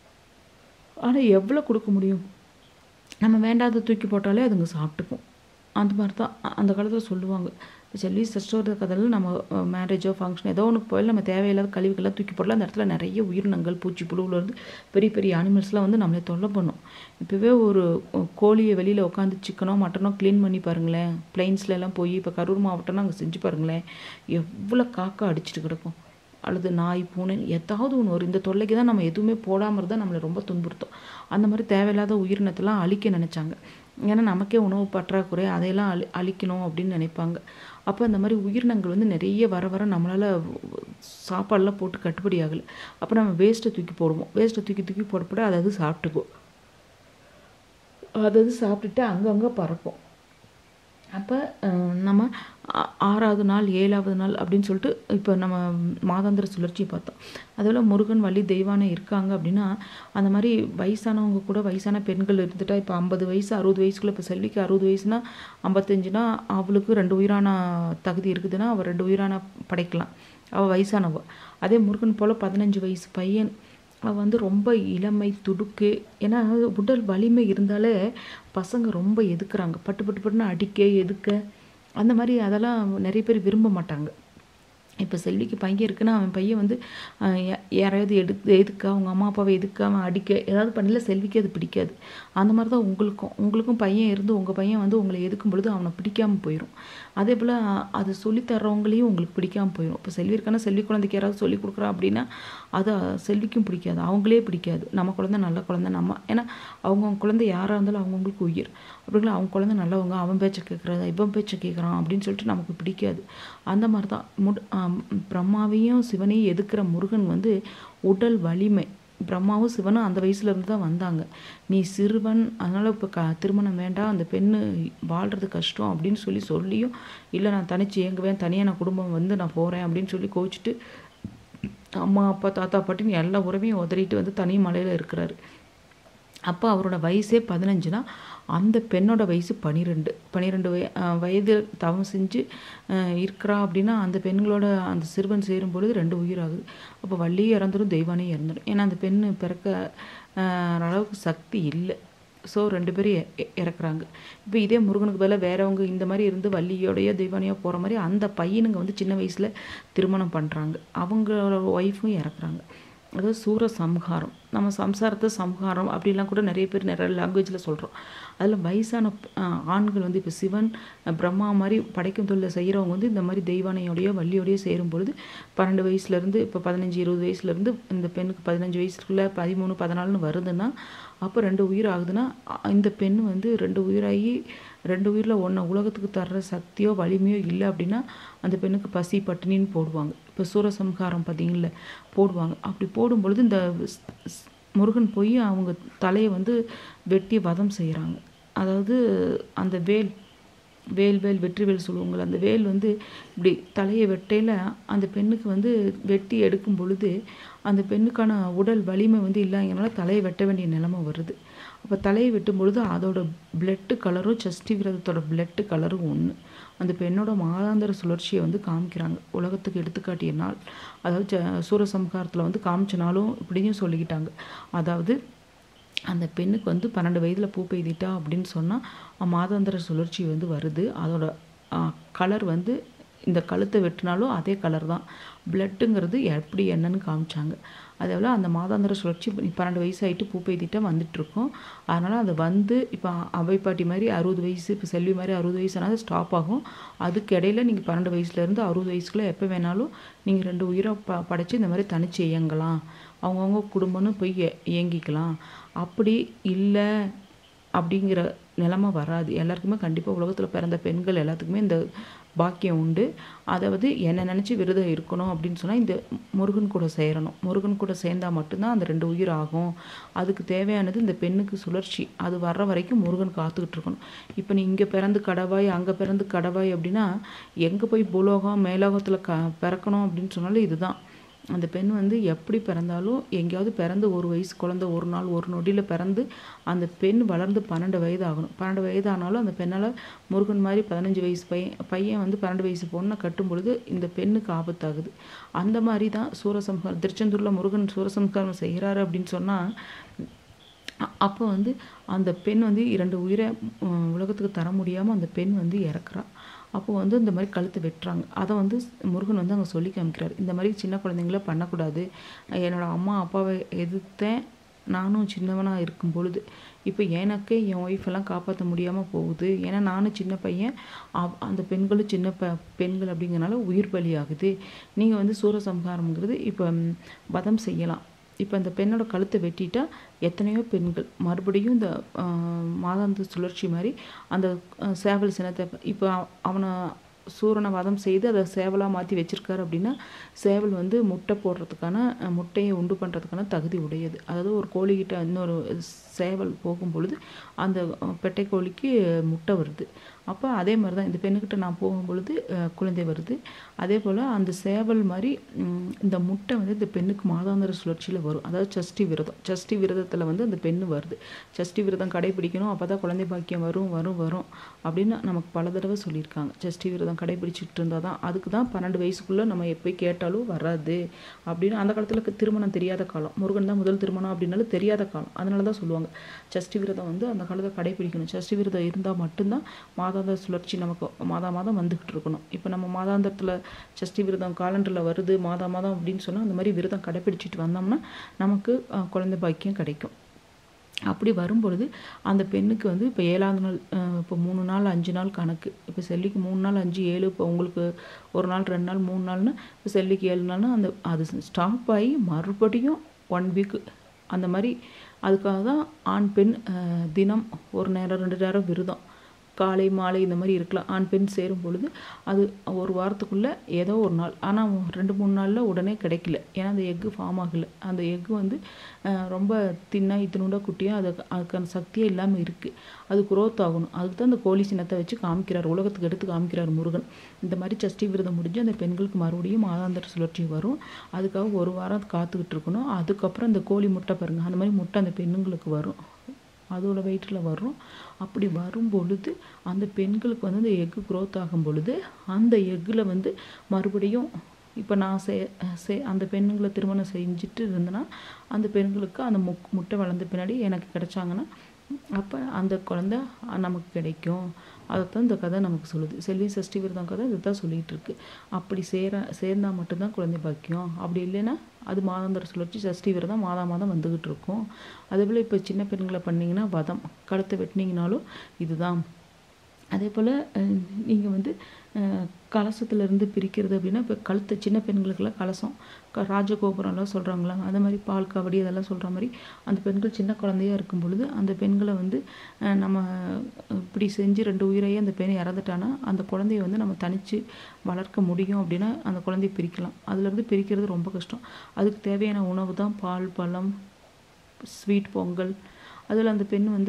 ஆனால் எவ்வளோ கொடுக்க முடியும் நம்ம வேண்டாத தூக்கி போட்டாலே அதுங்க சாப்பிட்டுக்கும் அந்த மாதிரி தான் அந்த காலத்தில் சொல்லுவாங்க செல்வி சஷ்டோட கதையில் நம்ம மேரேஜோ ஃபங்க்ஷன் ஏதோ ஒன்று போய் நம்ம தேவையில்லாத கழிவுகள்லாம் தூக்கி போடலாம் அந்த இடத்துல நிறைய உயிரினங்கள் பூச்சி புழுவுலேருந்து பெரிய பெரிய அனிமல்ஸ்லாம் வந்து நம்மளை தொல்லை பண்ணும் இப்போவே ஒரு கோழியை வெளியில் உட்காந்து சிக்கனோ மட்டனோ க்ளீன் பண்ணி பாருங்களேன் பிளைன்ஸ்ல எல்லாம் போய் இப்போ கரூர் மாவட்டம்னா அங்கே செஞ்சு பாருங்களேன் எவ்வளோ காக்கா அடிச்சிட்டு கிடக்கும் அல்லது நாய் பூனை ஏதாவது ஒன்று வரும் இந்த தொல்லைக்கு தான் நம்ம எதுவுமே போடாமல் இருந்தால் நம்மளை ரொம்ப துன்புறுத்தும் அந்த மாதிரி தேவையில்லாத உயிரினத்தெல்லாம் அழிக்க நினச்சாங்க ஏன்னா நமக்கே உணவு பற்றாக்குறை அதையெல்லாம் அழி அழிக்கணும் அப்படின்னு நினைப்பாங்க அப்போ அந்த மாதிரி உயிரினங்கள் வந்து நிறைய வர வர நம்மளால் சாப்பாடெல்லாம் போட்டு கட்டுப்படி ஆகலை அப்போ நம்ம வேஸ்ட்டை தூக்கி போடுவோம் வேஸ்ட்டை தூக்கி தூக்கி போடப்பட அதாவது சாப்பிட்டுக்கும் அதாவது சாப்பிட்டுட்டு அங்கங்கே பறப்போம் அப்போ நம்ம ஆ- ஆறாவது நாள் ஏழாவது நாள் அப்படின்னு சொல்லிட்டு இப்போ நம்ம மாதாந்திர சுழற்சியை பார்த்தோம் அதில் முருகன் வள்ளி தெய்வானை இருக்காங்க அப்படின்னா அந்த மாதிரி வயசானவங்க கூட வயசான பெண்கள் இருந்துட்டா இப்போ ஐம்பது வயசு அறுபது வயசுக்குள்ள இப்போ செல்விக்கு அறுபது வயசுனா ஐம்பத்தஞ்சுனா அவளுக்கு ரெண்டு உயிரான தகுதி இருக்குதுன்னா அவள் ரெண்டு உயிரான படைக்கலாம் அவள் வயசானவ அதே முருகன் போல் பதினஞ்சு வயசு பையன் அவள் வந்து ரொம்ப இளமை துடுக்கு ஏன்னா உடல் வலிமை இருந்தாலே பசங்க ரொம்ப எதுக்குறாங்க பட்டு பட்டு பட்டுன்னு அடிக்க எதுக்க அந்த மாதிரி அதெல்லாம் நிறைய பேர் விரும்ப மாட்டாங்க இப்போ செல்விக்கு பையன் இருக்குன்னா அவன் பையன் வந்து ஆஹ் யா- யாரையாவது எடுத்து எதுக்க அவங்க அம்மா அப்பாவை எதுக்க அவன் அடிக்க ஏதாவது பண்ணல செல்விக்கு அது பிடிக்காது அந்த மாதிரி தான் உங்களுக்கும் உங்களுக்கும் பையன் இருந்து உங்கள் பையன் வந்து உங்களை எதுக்கும் பொழுது அவனை பிடிக்காம போயிடும் அதே போல் அது சொல்லித் தர்றவங்களையும் உங்களுக்கு பிடிக்காம போயிடும் இப்போ செல்வி இருக்கான்னா செல்வி குழந்தைக்கு யாராவது சொல்லி கொடுக்குறா அப்படின்னா அது செல்விக்கும் பிடிக்காது அவங்களே பிடிக்காது நம்ம குழந்தை நல்ல குழந்தை நம்ம ஏன்னா அவங்கவுங்க குழந்தை யாராக இருந்தாலும் அவங்கவுங்களுக்கு உயிர் அப்படிங்களா அவங்க குழந்தை நல்லவங்க அவன் பேச்சை கேட்குறதா இவன் பேச்சை கேட்குறான் அப்படின்னு சொல்லிட்டு நமக்கு பிடிக்காது அந்த மாதிரி தான் முட் ஆம், பிரம்மாவையும் சிவனையும் எதுக்குற முருகன் வந்து உடல் வலிமை பிரம்மாவும் சிவனும் அந்த வயசுல இருந்து தான் வந்தாங்க நீ சிறுவன் அதனால இப்போ க திருமணம் வேண்டாம் அந்த பெண்ணு வாழ்றது கஷ்டம் அப்படின்னு சொல்லி சொல்லியும் இல்லை நான் தனிச்சு இயங்குவேன் தனியாக நான் குடும்பம் வந்து நான் போகிறேன் அப்படின்னு சொல்லி கோவிச்சிட்டு அம்மா அப்பா தாத்தா பாட்டின்னு எல்லா உறவையும் உதறிட்டு வந்து தனி மலையில் இருக்கிறாரு அப்போ அவரோட வயசே பதினஞ்சுனா அந்த பெண்ணோட வயசு பன்னிரெண்டு பன்னிரெண்டு வய அஹ் வயது தவம் செஞ்சு அஹ் இருக்கிறா அப்படின்னா அந்த பெண்களோட அந்த சிறுவன் சேரும் பொழுது ரெண்டு உயிர் ஆகுது அப்போ வள்ளியும் இறந்துரும் தெய்வானையும் இறந்துடும் ஏன்னா அந்த பெண்ணு பிறக்க அஹ் அளவுக்கு சக்தி இல்லை ஸோ ரெண்டு பேரும் இ- இ- இறக்குறாங்க இப்போ இதே முருகனுக்கு பதிலாக வேறவங்க இந்த மாதிரி இருந்து வள்ளியோடையோ தெய்வானையோ போகிற மாதிரி அந்த பையனுங்க வந்து சின்ன வயசில் திருமணம் பண்ணுறாங்க அவங்களோட ஒய்ஃபும் இறக்குறாங்க அதாவது சூர சம்ஹாரம் நம்ம சம்சாரத்தை சம்ஹாரம் அப்படிலாம் கூட நிறைய பேர் நிறைய லாங்குவேஜில் சொல்கிறோம் அதில் வயசான ஆஹ், ஆண்கள் வந்து இப்போ சிவன் அஹ், பிரம்மா மாதிரி படைக்கும் தொழிலை செய்கிறவங்க வந்து இந்த மாதிரி தெய்வானையோடையோ வள்ளியோடையோ சேரும் பொழுது பன்னெண்டு வயசுலேருந்து இப்போ பதினஞ்சு இருபது வயசுலேருந்து இந்த பெண்ணுக்கு பதினஞ்சு வயசுக்குள்ளே பதிமூணு பதினாலுன்னு வருதுன்னா அப்போ ரெண்டு உயிர் ஆகுதுன்னா அ- இந்த பெண் வந்து ரெண்டு உயிராகி ரெண்டு உயிரில் ஒன்று உலகத்துக்கு தர்ற சக்தியோ வலிமையோ இல்லை அப்படின்னா அந்த பெண்ணுக்கு பசி பட்டினின்னு போடுவாங்க இப்போ சூரசம்ஹாரம் பார்த்தீங்கல்ல போடுவாங்க அப்படி போடும் பொழுது இந்த ஸ்- ஸ்- முருகன் போய் அவங்க தலையை வந்து வெட்டி வதம் செய்கிறாங்க அதாவது அந்த வேல் வேல் வேல் வெற்றிவேல் சொல்லுவாங்கள்ல அந்த வேல் வந்து இப்படி தலையை வெட்டையில் அந்த பெண்ணுக்கு வந்து வெட்டி எடுக்கும் பொழுது அந்த பெண்ணுக்கான உடல் வலிமை வந்து இல்லாதனால தலையை வெட்ட வேண்டிய நிலைமை வருது அப்போ தலையை வெட்டும் பொழுது அதோட பிளட்டு கலரும் சஷ்டி விரதத்தோட பிளட்டு கலரும் ஒன்று அந்த பெண்ணோட மாதாந்திர சுழற்சியை வந்து காமிக்கிறாங்க உலகத்துக்கு எடுத்துக்காட்டிய நாள் அதாவது ச- சூரசம்ஹாரத்தில் வந்து காமிச்ச நாளும் இப்படியும் சொல்லிக்கிட்டாங்க அதாவது அந்த பெண்ணுக்கு வந்து பன்னெண்டு வயதில் பூ பெய்திட்டா அப்படின்னு சொன்னால் மாதாந்திர சுழற்சி வந்து வருது அதோட கலர் வந்து இந்த கழுத்தை வெட்டினாலும் அதே கலர் தான் பிளட்டுங்கிறது எப்படி என்னன்னு காமிச்சாங்க அதேபோல் அந்த மாதாந்திர சுழற்சி இப்ப நீ பன்னெண்டு வயசு ஆகிட்டு பூ பெய்திட்டா வந்துட்டுருக்கோம் அதனால் அது வந்து இப்போ அவை பாட்டி மாதிரி அறுபது வயசு இப்போ செல்வி மாதிரி அறுபது வயசுனா ஸ்டாப் ஆகும் அதுக்கு இடையில நீங்கள் பன்னெண்டு வயசுலேருந்து அறுபது வயசுக்குள்ளே எப்போ வேணாலும் நீங்கள் ரெண்டு உயிரை ப படைச்சு இந்த மாதிரி தனிச்சு இயங்கலாம் அவங்கவுங்க குடும்பம்னு போய் இய- இயங்கிக்கலாம் அப்படி இல்லை அப்படிங்கிற நிலைமை வராது எல்லாருக்குமே கண்டிப்பாக உலகத்தில் பிறந்த பெண்கள் எல்லாத்துக்குமே இந்த பாக்கியம் உண்டு அதாவது என்னை நினச்சி விரதம் இருக்கணும் அப்படின்னு சொன்னால் இந்த முருகன் கூட சேரணும் முருகன் கூட சேர்ந்தா மட்டும்தான் அந்த ரெண்டு உயிர் ஆகும் அதுக்கு தேவையானது இந்த பெண்ணுக்கு சுழற்சி அது வர்ற வரைக்கும் முருகன் காத்துக்கிட்டு இருக்கணும் இப்போ நீ இங்கே பிறந்து கடவாய் அங்கே பிறந்து கடவாய் அப்படின்னா எங்கே போய் பூலோகம் மேலோகத்தில் க பிறக்கணும் அப்படின்னு சொன்னாலும் இதுதான் அந்த பெண் வந்து எப்படி பிறந்தாலும் எங்கேயாவது பிறந்து ஒரு வயசு குழந்தை ஒரு நாள் ஒரு நொடியில் பிறந்து அந்த பெண் வளர்ந்து பன்னெண்டு வயது ஆகணும் பன்னெண்டு வயது ஆனாலும் அந்த பெண்ணால் முருகன் மாதிரி பதினஞ்சு வயசு பையன் பையன் வந்து பன்னெண்டு வயசு பொண்ணை கட்டும் பொழுது இந்த பெண்ணுக்கு ஆபத்தாகுது அந்த மாதிரி தான் சூரசம்ஹாரம் திருச்செந்தூரில் முருகன் சூரசம்ஹாரம் செய்கிறாரு அப்படின்னு சொன்னால் அ- அப்போ வந்து அந்த பெண் வந்து இரண்டு உயிரை உம், உலகத்துக்கு தர முடியாமல் அந்த பெண் வந்து இறக்குறா அப்போ வந்து இந்த மாதிரி கழுத்தை வெட்டுறாங்க அதை வந்து முருகன் வந்து அங்கே சொல்லி காமிக்கிறார் இந்த மாதிரி சின்ன குழந்தைங்கள பண்ணக்கூடாது என்னோட அம்மா அப்பாவை எதிர்த்தேன் நானும் சின்னவனாக இருக்கும் பொழுது இப்போ எனக்கு என் ஒய்ஃபெல்லாம் காப்பாற்ற முடியாமல் போகுது ஏன்னா நானும் சின்ன பையன் அவ்- அந்த பெண்களும் சின்ன ப பெண்கள் அப்படிங்கிறனால உயிர் பலி ஆகுது நீங்கள் வந்து சூரசம்ஹாரம்ங்கிறது இப்போ ம், வதம் செய்யலாம் இப்போ அந்த பெண்ணோட கழுத்தை வெட்டிட்டா எத்தனையோ பெண்கள் மறுபடியும் இந்த ஆஹ், மாதாந்த சுழற்சி மாதிரி அந்த ஆஹ், சேவல் சினத்தை இப்போ அவ- அவனை சூரனை வதம் செய்து அதை சேவலாக மாற்றி வச்சிருக்காரு அப்படின்னா சேவல் வந்து முட்டை போடுறதுக்கான அஹ், முட்டையை உண்டு பண்ணுறதுக்கான தகுதி உடையது அதாவது ஒரு கோழிக்கிட்ட இன்னொரு சேவல் போகும் பொழுது அந்த அஹ், பெட்டை கோழிக்கு முட்டை வருது அப்போ அதே மாதிரி தான் இந்த பெண்ணுக்கிட்ட நான் போகும் பொழுது அஹ், குழந்தை வருது அதே போல் அந்த சேவல் மாதிரி ம், இந்த முட்டை வந்து இந்த பெண்ணுக்கு மாதாந்திர சுழற்சியில் வரும் அதாவது சஷ்டி விரதம் சஷ்டி விரதத்தில் வந்து அந்த பெண்ணு வருது சஷ்டி விரதம் கடைபிடிக்கணும் அப்போ தான் குழந்தை பாக்கியம் வரும் வரும் வரும் அப்படின்னு நமக்கு பல தடவை சொல்லியிருக்காங்க சஷ்டி விரதம் கடைபிடிச்சிட்டு இருந்தால் தான் அதுக்கு தான் பன்னெண்டு வயசுக்குள்ளே நம்ம எப்போ கேட்டாலும் வராது அப்படின்னு அந்த காலத்தில் திருமணம் தெரியாத காலம் முருகன் தான் முதல் திருமணம் அப்படின்னாலும் தெரியாத காலம் அதனால தான் சொல்லுவாங்க சஷ்டி விரதம் வந்து அந்த காலத்தில் கடைபிடிக்கணும் சஷ்டி விரதம் இருந்தால் மட்டும்தான் மாதாந்திர சுழற்சி நமக்கு மாதா மாதம் வந்துக்கிட்டு இருக்கணும் இப்போ நம்ம மாதாந்திரத்தில் சஷ்டி விரதம் காலண்டரில் வருது மாதா மாதம் அப்படின்னு சொன்னால் அந்த மாதிரி விரதம் கடைபிடிச்சிட்டு வந்தோம்னா நமக்கு அஹ், குழந்தை பாக்கியம் கிடைக்கும் அப்படி வரும்பொழுது அந்த பெண்ணுக்கு வந்து இப்போ ஏழாவது நாள் அஹ், இப்போ மூணு நாள் அஞ்சு நாள் கணக்கு இப்போ செல்லிக்கு மூணு நாள் அஞ்சு ஏழு இப்போ உங்களுக்கு ஒரு நாள் ரெண்டு நாள் மூணு நாள்னா இப்போ செல்லிக்கு ஏழு நாள்னா அந்த அது ஸ்டாப் ஆகி மறுபடியும் ஒன் வீக்கு அந்த மாதிரி அதுக்காக தான் ஆண் பெண் அஹ், தினம் ஒரு நேரம் ரெண்டு நேரம் விரதம் காலை மாலை இந்த மாதிரி இருக்கலாம் ஆண் பெண் சேரும் பொழுது அது ஒரு வாரத்துக்குள்ளே ஏதோ ஒரு நாள் ஆனால் ரெண்டு மூணு நாளில் உடனே கிடைக்கல ஏன்னா அந்த எக்கு ஃபார்ம் ஆகலை அந்த எக்கு வந்து அஹ், ரொம்ப தின்னா இத்தினூட குட்டியாக அது அதுக்கான சக்தியே இல்லாமல் இருக்குது அது growth ஆகணும் அதுக்கு தான் அந்த கோழி சின்னத்தை வச்சு காமிக்கிறார் உலகத்துக்கு எடுத்து காமிக்கிறார் முருகன் இந்த மாதிரி சஷ்டி விரதம் முடிஞ்சு அந்த பெண்களுக்கு மறுபடியும் மாதாந்திர சுழற்சி வரும் அதுக்காக ஒரு வாரம் காத்துக்கிட்டு இருக்கணும் அதுக்கப்புறம் இந்த கோழி முட்டை பாருங்க அந்த மாதிரி முட்டை அந்த பெண்ணுங்களுக்கு வரும் அதோட வயிற்றில் வரும் அப்படி வரும் பொழுது அந்த பெண்களுக்கு வந்து அந்த எக்கு growth ஆகும் பொழுது அந்த எக்கில் வந்து மறுபடியும் இப்போ நான் சே சே அந்த பெண்ணுங்களை திருமணம் செஞ்சுட்டு இருந்தேன்னா அந்த பெண்களுக்கு அந்த முக் முட்டை வளர்ந்த பின்னாடி எனக்கு கிடைச்சாங்கன்னா அப்போ அந்த குழந்தை நமக்கு கிடைக்கும் அதைத்தான் இந்த கதை நமக்கு சொல்லுது செல்வி சஷ்டி விரதம் கதை இதை தான் சொல்லிகிட்டு இருக்கு அப்படி சேர சேர்ந்தா மட்டும்தான் குழந்தை பாக்கியம் அப்படி இல்லைன்னா அது மாதாந்திர சுழற்சி சஷ்டி விரதம் மாதா மாதம் வந்துக்கிட்டு இருக்கும் அதே போல் இப்போ சின்ன பெண்களை பண்ணீங்கன்னா வதம் கழுத்தை வெட்டினீங்கனாலும் இதுதான் அதே போல் நீங்கள் வந்து அஹ், கலசத்துல இருந்து பிரிக்கிறது அப்படின்னா இப்போ கழுத்தை சின்ன பெண்களுக்கெல்லாம் கலசம் க ராஜகோபுரம்லாம் சொல்கிறாங்களா அந்த மாதிரி பால் காவடி அதெல்லாம் சொல்கிற மாதிரி அந்த பெண்கள் சின்ன குழந்தையா இருக்கும் பொழுது அந்த பெண்களை வந்து அஹ், நம்ம இப்படி செஞ்சு ரெண்டு உயிரையே அந்த பெண் இறந்துட்டானா அந்த குழந்தைய வந்து நம்ம தனித்து வளர்க்க முடியும் அப்படின்னா அந்த குழந்தைய பிரிக்கலாம் அதுலேருந்து பிரிக்கிறது ரொம்ப கஷ்டம் அதுக்கு தேவையான உணவு தான் பால் பழம் ஸ்வீட் பொங்கல் அதில் அந்த பெண் வந்து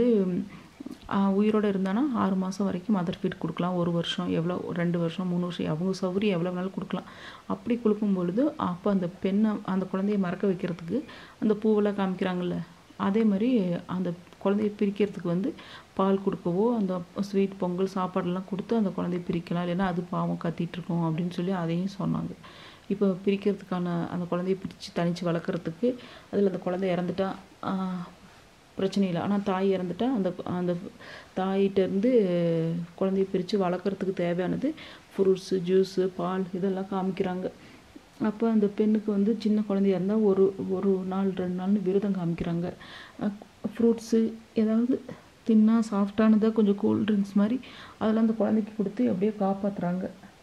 ஆஹ், உயிரோட இருந்தானா ஆறு மாதம் வரைக்கும் மதர் ஃபீட் கொடுக்கலாம் ஒரு வருஷம் எவ்வளோ ரெண்டு வருஷம் மூணு வருஷம் அவங்க சௌகரியம் எவ்வளோ வேணாலும் கொடுக்கலாம் அப்படி கொடுக்கும் பொழுது அப்போ அந்த பெண்ணை அந்த குழந்தைய மறக்க வைக்கிறதுக்கு அந்த பூவெல்லாம் காமிக்கிறாங்கல்ல அதே மாதிரி அந்த குழந்தைய பிரிக்கிறதுக்கு வந்து பால் கொடுக்கவோ அந்த ஸ்வீட் பொங்கல் சாப்பாடெல்லாம் கொடுத்து அந்த குழந்தைய பிரிக்கலாம் இல்லைன்னா அது பாவம் கத்திட்டு இருக்கும் அப்படின்னு சொல்லி அதையும் சொன்னாங்க இப்போ பிரிக்கிறதுக்கான அந்த குழந்தைய பிரித்து தனித்து வளர்க்குறதுக்கு அதில் அந்த குழந்தை இறந்துட்டா ஆஹ், பிரச்சனை இல்லை ஆனால் தாய் இறந்துட்டா அந்த அந்த தாயிட்டேருந்து குழந்தைய பிரித்து வளர்க்குறதுக்கு தேவையானது ஃப்ரூட்ஸு ஜூஸு பால் இதெல்லாம் காமிக்கிறாங்க அப்போ அந்த பெண்ணுக்கு வந்து சின்ன குழந்தையா இருந்தால் ஒரு ஒரு நாள் ரெண்டு நாள்னு விரதம் காமிக்கிறாங்க ஃப்ரூட்ஸு ஏதாவது தின்னா சாஃப்டானதாக கொஞ்சம் கூல் ட்ரிங்க்ஸ் மாதிரி அதெல்லாம் அந்த குழந்தைக்கு கொடுத்து அப்படியே காப்பாற்றுறாங்க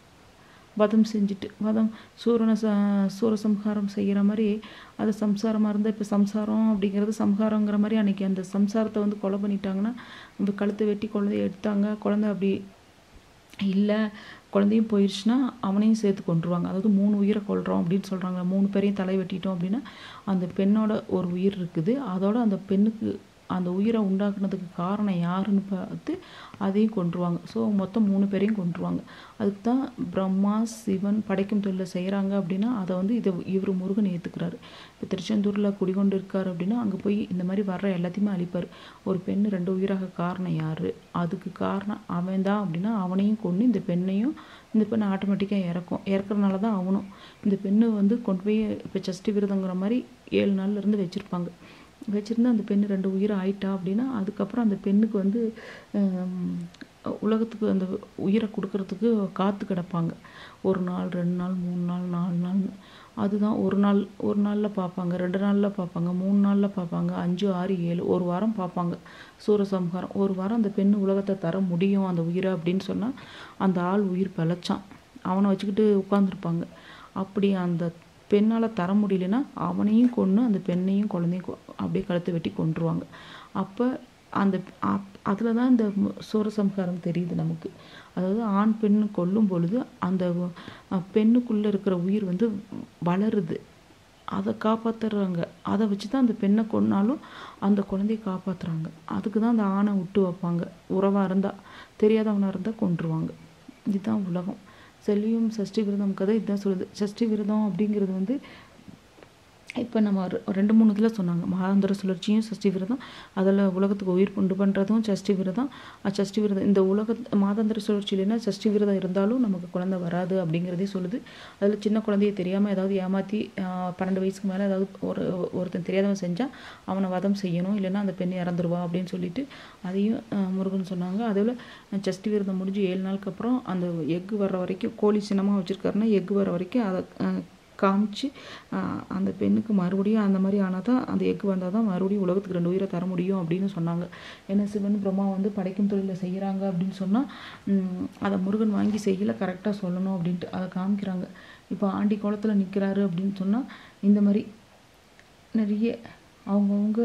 வதம் செஞ்சுட்டு வதம் சூரனை ச சூரசம்ஹாரம் செய்கிற மாதிரி அது சம்சாரமாக இருந்தால் இப்போ சம்சாரம் அப்படிங்கிறது சம்ஹாரங்கிற மாதிரி அன்றைக்கி அந்த சம்சாரத்தை வந்து கொலை பண்ணிட்டாங்கன்னா நம்ம கழுத்தை வெட்டி குழந்தைய எடுத்தாங்க குழந்தை அப்படி இல்லை குழந்தையும் போயிடுச்சுன்னா அவனையும் சேர்த்து கொண்டுருவாங்க அதாவது மூணு உயிரை கொல்றோம் அப்படின்னு சொல்கிறாங்க மூணு பேரையும் தலை வெட்டிட்டோம் அப்படின்னா அந்த பெண்ணோட ஒரு உயிர் இருக்குது அதோட அந்த பெண்ணுக்கு அந்த உயிரை உண்டாக்குனதுக்கு காரணம் யாருன்னு பார்த்து அதையும் கொன்றுவாங்க ஸோ மொத்தம் மூணு பேரையும் கொன்றுவாங்க அதுக்கு தான் பிரம்மா சிவன் படைக்கும் தொழிலை செய்கிறாங்க அப்படின்னா அதை வந்து இதை இவர் முருகன் ஏற்றுக்கிறாரு இப்போ திருச்செந்தூரில் குடிகொண்டு இருக்கார் அப்படின்னா அங்கே போய் இந்த மாதிரி வர்ற எல்லாத்தையுமே அழிப்பார் ஒரு பெண் ரெண்டு உயிராக காரணம் யார் அதுக்கு காரணம் அவன் தான் அப்படின்னா அவனையும் கொண்டு இந்த பெண்ணையும் இந்த பெண் ஆட்டோமேட்டிக்காக இறக்கும் இறக்குறதுனால தான் அவனும் இந்த பெண்ணு வந்து கொண்டு போய் இப்போ சஷ்டி விரதங்கிற மாதிரி ஏழு நாள்ல இருந்து வச்சுருப்பாங்க வச்சுருந்து அந்த பெண்ணு ரெண்டு உயிர் ஆயிட்டா அப்படின்னா அதுக்கப்புறம் அந்த பெண்ணுக்கு வந்து உலகத்துக்கு அந்த உயிரை கொடுக்கறதுக்கு காத்து கிடப்பாங்க ஒரு நாள் ரெண்டு நாள் மூணு நாள் நாலு நாள் அதுதான் ஒரு நாள் ஒரு நாளில் பார்ப்பாங்க ரெண்டு நாளில் பார்ப்பாங்க மூணு நாளில் பார்ப்பாங்க அஞ்சு ஆறு ஏழு ஒரு வாரம் பார்ப்பாங்க சூரசம்ஹாரம் ஒரு வாரம் அந்த பெண் உலகத்தை தர முடியும் அந்த உயிரை அப்படின்னு சொன்னால் அந்த ஆள் உயிர் பிழைச்சான் அவனை வச்சுக்கிட்டு உட்காந்துருப்பாங்க அப்படி அந்த பெண்ணால் தர முடியலன்னா அவனையும் கொன்று அந்த பெண்ணையும் குழந்தையும் அப்படியே கழுத்தை வெட்டி கொண்டுருவாங்க அப்போ அந்த அதில் தான் இந்த சூரசம்ஹாரம் தெரியுது நமக்கு அதாவது ஆண் பெண் கொல்லும் பொழுது அந்த பெண்ணுக்குள்ளே இருக்கிற உயிர் வந்து வளருது அதை காப்பாற்றுறாங்க அதை வச்சு தான் அந்த பெண்ணை கொன்னாலும் அந்த குழந்தைய காப்பாற்றுறாங்க அதுக்கு தான் அந்த ஆணை விட்டு வைப்பாங்க உறவாக இருந்தால் தெரியாதவனாக இருந்தால் கொண்டுருவாங்க இதுதான் உலகம் செல்வியும் சஷ்டி விரதம் கதை இதுதான் சொல்லுது சஷ்டி விரதம் அப்படிங்கிறது வந்து இப்போ நம்ம ரெண்டு மூணு இதில் சொன்னாங்க மாதாந்திர சுழற்சியும் சஷ்டி விரதம் அதில் உலகத்துக்கு உயிர் கொண்டு பண்ணுறதும் சஷ்டி விரதம் சஷ்டி விரதம் இந்த உலக மாதாந்திர சுழற்சியிலனா சஷ்டி விரதம் இருந்தாலும் நமக்கு குழந்தை வராது அப்படிங்கிறதே சொல்லுது அதில் சின்ன குழந்தைய தெரியாமல் ஏதாவது ஏமாற்றி பன்னெண்டு வயசுக்கு மேலே ஏதாவது ஒரு ஒருத்தன் தெரியாதவன் செஞ்சால் அவனை வதம் செய்யணும் இல்லைன்னா அந்த பெண் இறந்துருவா அப்படின்னு சொல்லிட்டு அதையும் முருகன் சொன்னாங்க அதில் சஷ்டி விரதம் முடிஞ்சு ஏழு நாளுக்கு அப்புறம் அந்த எக்கு வர்ற வரைக்கும் கோழி சின்னமாக வச்சுருக்காருன்னா எக்கு வர வரைக்கும் அதை காமிச்சு அந்த பெண்ணுக்கு மறுபடியும் அந்த மாதிரி ஆனால் தான் அந்த எக்கு வந்தால் தான் மறுபடியும் உலகத்துக்கு ரெண்டு உயிரை தர முடியும் அப்படின்னு சொன்னாங்க ஏன்னா சிவன் பிரம்மா வந்து படைக்கும் தொழிலை செய்கிறாங்க அப்படின்னு சொன்னால் அதை முருகன் வாங்கி செய்யல கரெக்டாக சொல்லணும் அப்படின்ட்டு அதை காமிக்கிறாங்க இப்போ ஆண்டி குளத்தில் நிற்கிறாரு அப்படின்னு சொன்னால் இந்த மாதிரி நிறைய அவங்கவுங்க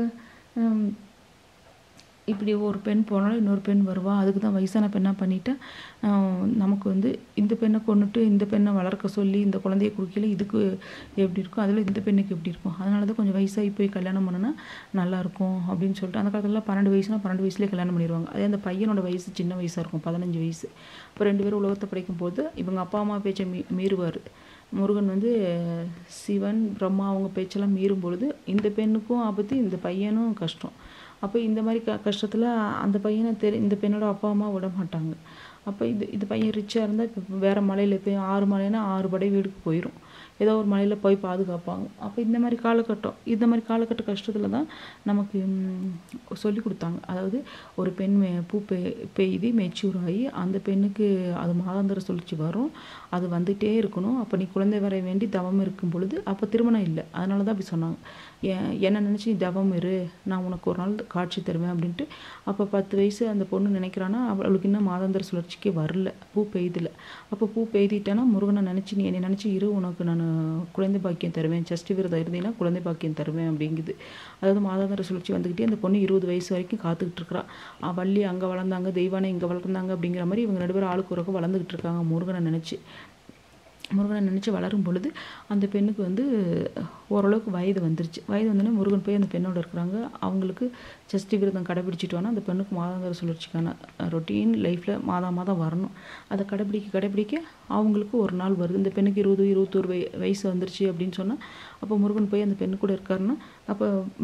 இப்படி ஒரு பெண் போனாலும் இன்னொரு பெண் வருவா அதுக்கு தான் வயசான பெண்ணாக பண்ணிவிட்டு நமக்கு வந்து இந்த பெண்ணை கொண்டுட்டு இந்த பெண்ணை வளர்க்க சொல்லி இந்த குழந்தைய குடிக்கல இதுக்கு எப்படி இருக்கும் அதில் இந்த பெண்ணுக்கு எப்படி இருக்கும் அதனால தான் கொஞ்சம் வயசாகி போய் கல்யாணம் பண்ணுனா நல்லாயிருக்கும் அப்படின்னு சொல்லிட்டு அந்த காலத்தில் பன்னெண்டு வயசுனா பன்னெண்டு வயசுலேயே கல்யாணம் பண்ணிடுவாங்க அதே அந்த பையனோட வயசு சின்ன வயசாக இருக்கும் பதினஞ்சு வயசு இப்போ ரெண்டு பேரும் உலகத்தை படைக்கும் போது இவங்க அப்பா அம்மா பேச்சை மீ மீறுவார் முருகன் வந்து சிவன் பிரம்மா அவங்க பேச்செல்லாம் மீறும் பொழுது இந்த பெண்ணுக்கும் ஆபத்து இந்த பையனும் கஷ்டம் அப்போ இந்த மாதிரி க கஷ்டத்தில் அந்த பையனை தெரி இந்த பெண்ணோட அப்பா அம்மா விட மாட்டாங்க அப்போ இது இது பையன் ரிச்சாக இருந்தால் இப்போ வேறு மலையில் போய் ஆறு மலைனா ஆறு படை வீடுக்கு போயிடும் ஏதோ ஒரு மலையில் போய் பாதுகாப்பாங்க அப்போ இந்த மாதிரி காலகட்டம் இந்த மாதிரி காலகட்ட கஷ்டத்தில் தான் நமக்கு சொல்லி கொடுத்தாங்க அதாவது ஒரு பெண் மே பூ பெ பெய்து மெச்சூர் ஆகி அந்த பெண்ணுக்கு அது மாதாந்திர சுழற்சி வரும் அது வந்துகிட்டே இருக்கணும் அப்போ நீ குழந்தை வர வேண்டி தவம் இருக்கும் பொழுது அப்போ திருமணம் இல்லை அதனால தான் அப்படி சொன்னாங்க என்ன நினச்சி நீ தவம் இரு நான் உனக்கு ஒரு நாள் காட்சி தருவேன் அப்படின்ட்டு அப்போ பத்து வயசு அந்த பொண்ணு நினைக்கிறான்னா அவளுக்கு இன்னும் மாதாந்திர சுழற்சிக்கே வரல பூ பெய்தில்லை அப்போ பூ பெய்திட்டானா முருகனை நினச்சி நீ என்னை நினச்சி இரு உனக்கு நான் குழந்தை பாக்கியம் தருவேன் சஷ்டி விரதம் இருந்தீங்கன்னா குழந்தை பாக்கியம் தருவேன் அப்படிங்குது அதாவது மாதாந்திர சுழற்சி வந்துக்கிட்டே அந்த பொண்ணு இருபது வயசு வரைக்கும் காத்துக்கிட்டு இருக்கிறா வள்ளி அங்கே வளர்ந்தாங்க தெய்வானை இங்கே வளர்ந்தாங்க அப்படிங்கிற மாதிரி இவங்க ரெண்டு பேரும் ஆளுக்கு உறக்க வளர்ந்துக்கிட்டு இருக்காங்க முருகனை நினச்சி முருகனை நினச்சி வளரும் பொழுது அந்த பெண்ணுக்கு வந்து ஓரளவுக்கு வயது வந்துருச்சு வயது வந்தோடனே முருகன் போய் அந்த பெண்ணோட இருக்கிறாங்க அவங்களுக்கு சஷ்டி விரதம் கடைபிடிச்சிட்டோன்னா அந்த பெண்ணுக்கு மாதாந்திர சுழற்சிக்கான ரொட்டீன் லைஃப்பில் மாதம் மாதம் வரணும் அதை கடைபிடிக்க கடைபிடிக்க அவங்களுக்கு ஒரு நாள் வருது இந்த பெண்ணுக்கு இருபது இருபத்தோரு வய வயசு வந்துருச்சு அப்படின்னு சொன்னால் அப்போ முருகன் போய் அந்த பெண்ணு கூட இருக்காருன்னா அப்போ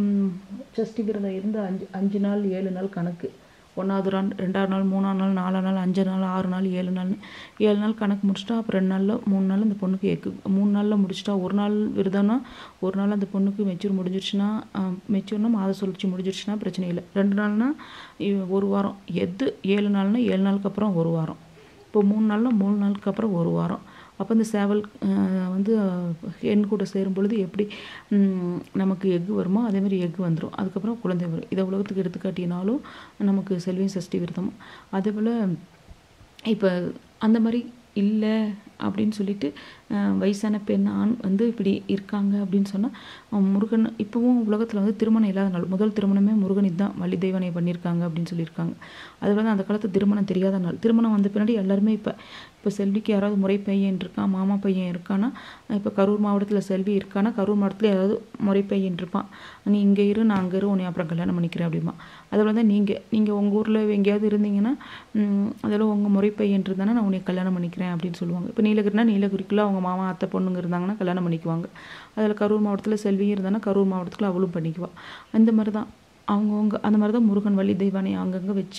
சஷ்டி விரதம் இருந்து அஞ்சு அஞ்சு நாள் ஏழு நாள் கணக்கு ஒன்றாவது நாள் ரெண்டாவது நாள் மூணாவது நாள் நாலாவது நாள் அஞ்சு நாள் ஆறு நாள் ஏழு நாள்னு ஏழு நாள் கணக்கு முடிச்சிட்டா அப்புறம் ரெண்டு நாளில் மூணு நாள் அந்த பொண்ணுக்கு எக்கு மூணு நாளில் முடிச்சிட்டா ஒரு நாள் விரதம்னா ஒரு நாள் அந்த பொண்ணுக்கு மெச்சூர் முடிஞ்சிருச்சுன்னா மெச்சூர்னா மாத சுழற்சி முடிஞ்சிருச்சுன்னா பிரச்சனை இல்லை ரெண்டு நாள்னா ஒரு வாரம் எது ஏழு நாள்னா ஏழு நாளுக்கு அப்புறம் ஒரு வாரம் இப்போ மூணு நாள்னா மூணு நாளுக்கு அப்புறம் ஒரு வாரம் அப்போ இந்த சேவல் வந்து எண் கூட சேரும் பொழுது எப்படி நமக்கு எக்கு வருமோ அதேமாதிரி எக்கு வந்துடும் அதுக்கப்புறம் குழந்தை வரும் இதை உலகத்துக்கு எடுத்துக்காட்டினாலும் நமக்கு செல்வியும் சஷ்டி விரதம் அதே போல் இப்போ அந்த மாதிரி இல்லை அப்படின்னு சொல்லிட்டு வயசான பெண் ஆண் வந்து இப்படி இருக்காங்க அப்படின்னு சொன்னால் முருகன் இப்போவும் உலகத்தில் வந்து திருமணம் இல்லாத நாள் முதல் திருமணமே முருகன் இதுதான் வள்ளி தெய்வனை பண்ணியிருக்காங்க அப்படின்னு சொல்லியிருக்காங்க அதில் வந்து அந்த காலத்து திருமணம் தெரியாத நாள் திருமணம் வந்த பின்னாடி எல்லாருமே இப்போ இப்போ செல்விக்கு யாராவது முறை பையன் இருக்கான் மாமா பையன் இருக்கானா இப்போ கரூர் மாவட்டத்தில் செல்வி இருக்கானா கரூர் மாவட்டத்தில் ஏதாவது முறை பையன் இருப்பான் நீ இங்கே இரு நான் அங்கே இரு உன்னை அப்புறம் கல்யாணம் பண்ணிக்கிறேன் அப்படிமா அதில் வந்து நீங்கள் நீங்கள் உங்கள் ஊரில் எங்கேயாவது இருந்தீங்கன்னா அதில் உங்கள் முறை பையன் இருந்தானா நான் உன்னை கல்யாணம் பண்ணிக்கிறேன் அப்படின்னு சொல்லுவாங்க இப்போ நீலகிரினா நீலகிரிக்குள்ளே அவங்க மாமா அத்தை பொண்ணுங்க இருந்தாங்கன்னா கல்யாணம் பண்ணிக்குவாங்க அதில் கரூர் மாவட்டத்தில் செல்வியும் இருந்தானா கரூர் மாவட்டத்தில் அவளும் பண்ணிக்குவாள் அந்த மாதிரி தான் அவங்கவுங்க அந்த மாதிரி தான் முருகன் வள்ளி தெய்வானை அங்கங்கே வச்சு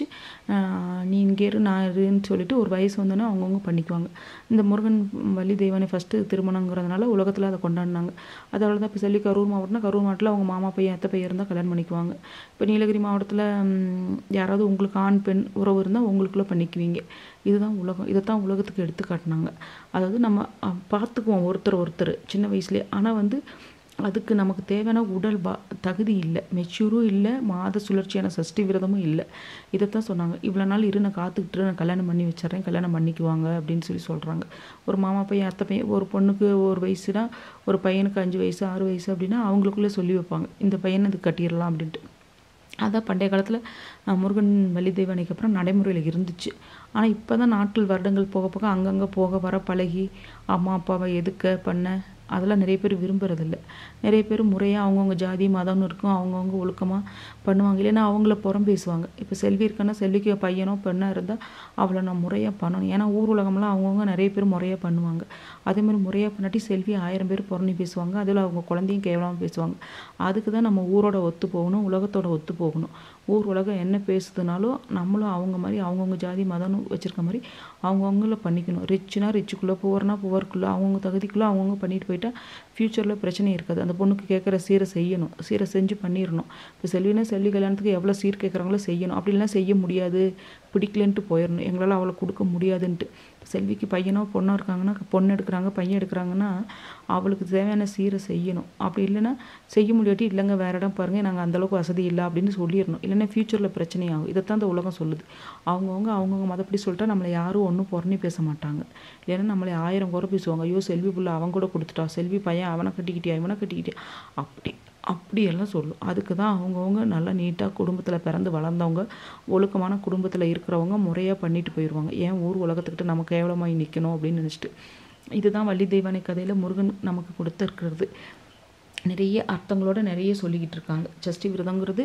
நீ இங்கே இரு நான் இருன்னு சொல்லிட்டு ஒரு வயசு வந்தோடனே அவங்கவுங்க பண்ணிக்குவாங்க இந்த முருகன் வள்ளி தெய்வானை ஃபஸ்ட்டு திருமணங்கிறதுனால உலகத்தில் அதை கொண்டாடினாங்க அதோட தான் இப்போ சொல்லி கரூர் மாவட்டம்னா கரூர் மாவட்டத்தில் அவங்க மாமா பையன் அத்தை பையன் இருந்தால் கல்யாணம் பண்ணிக்குவாங்க இப்போ நீலகிரி மாவட்டத்தில் யாராவது உங்களுக்கு ஆண் பெண் உறவு இருந்தால் உங்களுக்குள்ளே பண்ணிக்குவீங்க இதுதான் உலகம் இதை தான் உலகத்துக்கு எடுத்து காட்டினாங்க அதாவது நம்ம பார்த்துக்குவோம் ஒருத்தர் ஒருத்தர் சின்ன வயசுலேயே ஆனால் வந்து அதுக்கு நமக்கு தேவையான உடல் பா தகுதி இல்லை மெச்சூரும் இல்லை மாத சுழற்சியான சஷ்டி விரதமும் இல்லை இதைத்தான் சொன்னாங்க இவ்வளோ நாள் இரு நான் காத்துக்கிட்டு நான் கல்யாணம் பண்ணி வச்சிட்றேன் கல்யாணம் பண்ணிக்குவாங்க அப்படின்னு சொல்லி சொல்கிறாங்க ஒரு மாமா பையன் அத்தை பையன் ஒரு பொண்ணுக்கு ஒரு வயசுனா ஒரு பையனுக்கு அஞ்சு வயசு ஆறு வயசு அப்படின்னா அவங்களுக்குள்ளே சொல்லி வைப்பாங்க இந்த பையனை இது கட்டிடலாம் அப்படின்ட்டு அதான் பண்டைய காலத்தில் முருகன் வள்ளி தெய்வானைக்கு அப்புறம் நடைமுறையில் இருந்துச்சு ஆனால் இப்போ தான் நாட்கள் வருடங்கள் போக போக அங்கங்கே போக வர பழகி அம்மா அப்பாவை எதுக்க பண்ண அதெல்லாம் நிறைய பேர் விரும்புறதில்ல நிறைய பேர் முறையாக அவங்கவுங்க ஜாதி மதம்னு இருக்கும் அவங்கவுங்க ஒழுக்கமாக பண்ணுவாங்க இல்லைன்னா அவங்கள புறம் பேசுவாங்க இப்போ செல்வி இருக்குன்னா செல்விக்கு பையனோ பெண்ணாக இருந்தால் அவளை நான் முறையாக பண்ணணும் ஏன்னா ஊர் உலகம்லாம் அவங்கவுங்க நிறைய பேர் முறையாக பண்ணுவாங்க அதேமாதிரி முறையாக பண்ணாட்டி செல்வி ஆயிரம் பேர் புறணி பேசுவாங்க அதில் அவங்க குழந்தையும் கேவலமாக பேசுவாங்க அதுக்கு தான் நம்ம ஊரோட ஒத்து போகணும் உலகத்தோட ஒத்து போகணும் ஊர் உலகம் என்ன பேசுதுனாலும் நம்மளும் அவங்க மாதிரி அவங்கவுங்க ஜாதி மதம்னு வச்சுருக்க மாதிரி அவங்கவுங்கள பண்ணிக்கணும் ரிச்சுனா ரிச்சுக்குள்ளே புவர்னா புவருக்குள்ளே அவங்கவுங்க தகுதிக்குள்ளே அவங்கவுங்க பண்ணிட்டு போயிட்டா ஃப்யூச்சரில் பிரச்சனை இருக்காது அந்த பொண்ணுக்கு கேட்குற சீரை செய்யணும் சீரை செஞ்சு பண்ணிடணும் இப்போ செல்வினா செல்வி கல்யாணத்துக்கு எவ்வளோ சீர் கேட்குறாங்களோ செய்யணும் அப்படிலாம் செய்ய முடியாது பிடிக்கலன்ட்டு போயிடணும் எங்களால் அவளை கொடுக்க முடியாதுன்ட்டு செல்விக்கு பையனோ பொண்ணோ இருக்காங்கன்னா பொண்ணு எடுக்கிறாங்க பையன் எடுக்கிறாங்கன்னா அவளுக்கு தேவையான சீரை செய்யணும் அப்படி இல்லைன்னா செய்ய முடியாட்டி இல்லைங்க வேறு இடம் பாருங்கள் நாங்கள் அந்தளவுக்கு வசதி இல்லை அப்படின்னு சொல்லிடணும் இல்லைன்னா ஃப்யூச்சரில் பிரச்சனையாகும் இதைத்தான் இந்த உலகம் சொல்லுது அவங்கவுங்க அவங்கவுங்க மதப்படி சொல்லிட்டா நம்மளை யாரும் ஒன்றும் புறணி பேச மாட்டாங்க இல்லைன்னா நம்மளை ஆயிரம் குறை பேசுவாங்க ஐயோ செல்வி புள்ள அவன் கூட கொடுத்துட்டா செல்வி பையன் அவனை கட்டிக்கிட்டியா இவனை கட்டிக்கிட்டியா அப்படி அப்படியெல்லாம் சொல்லும் அதுக்கு தான் அவங்கவுங்க நல்லா நீட்டாக குடும்பத்தில் பிறந்து வளர்ந்தவங்க ஒழுக்கமான குடும்பத்தில் இருக்கிறவங்க முறையாக பண்ணிட்டு போயிடுவாங்க ஏன் ஊர் உலகத்துக்கிட்ட நம்ம கேவலமாக நிற்கணும் அப்படின்னு நினச்சிட்டு இதுதான் வள்ளி தெய்வானை கதையில் முருகன் நமக்கு கொடுத்துருக்கிறது நிறைய அர்த்தங்களோட நிறைய சொல்லிக்கிட்டு இருக்காங்க சஷ்டி விரதங்கிறது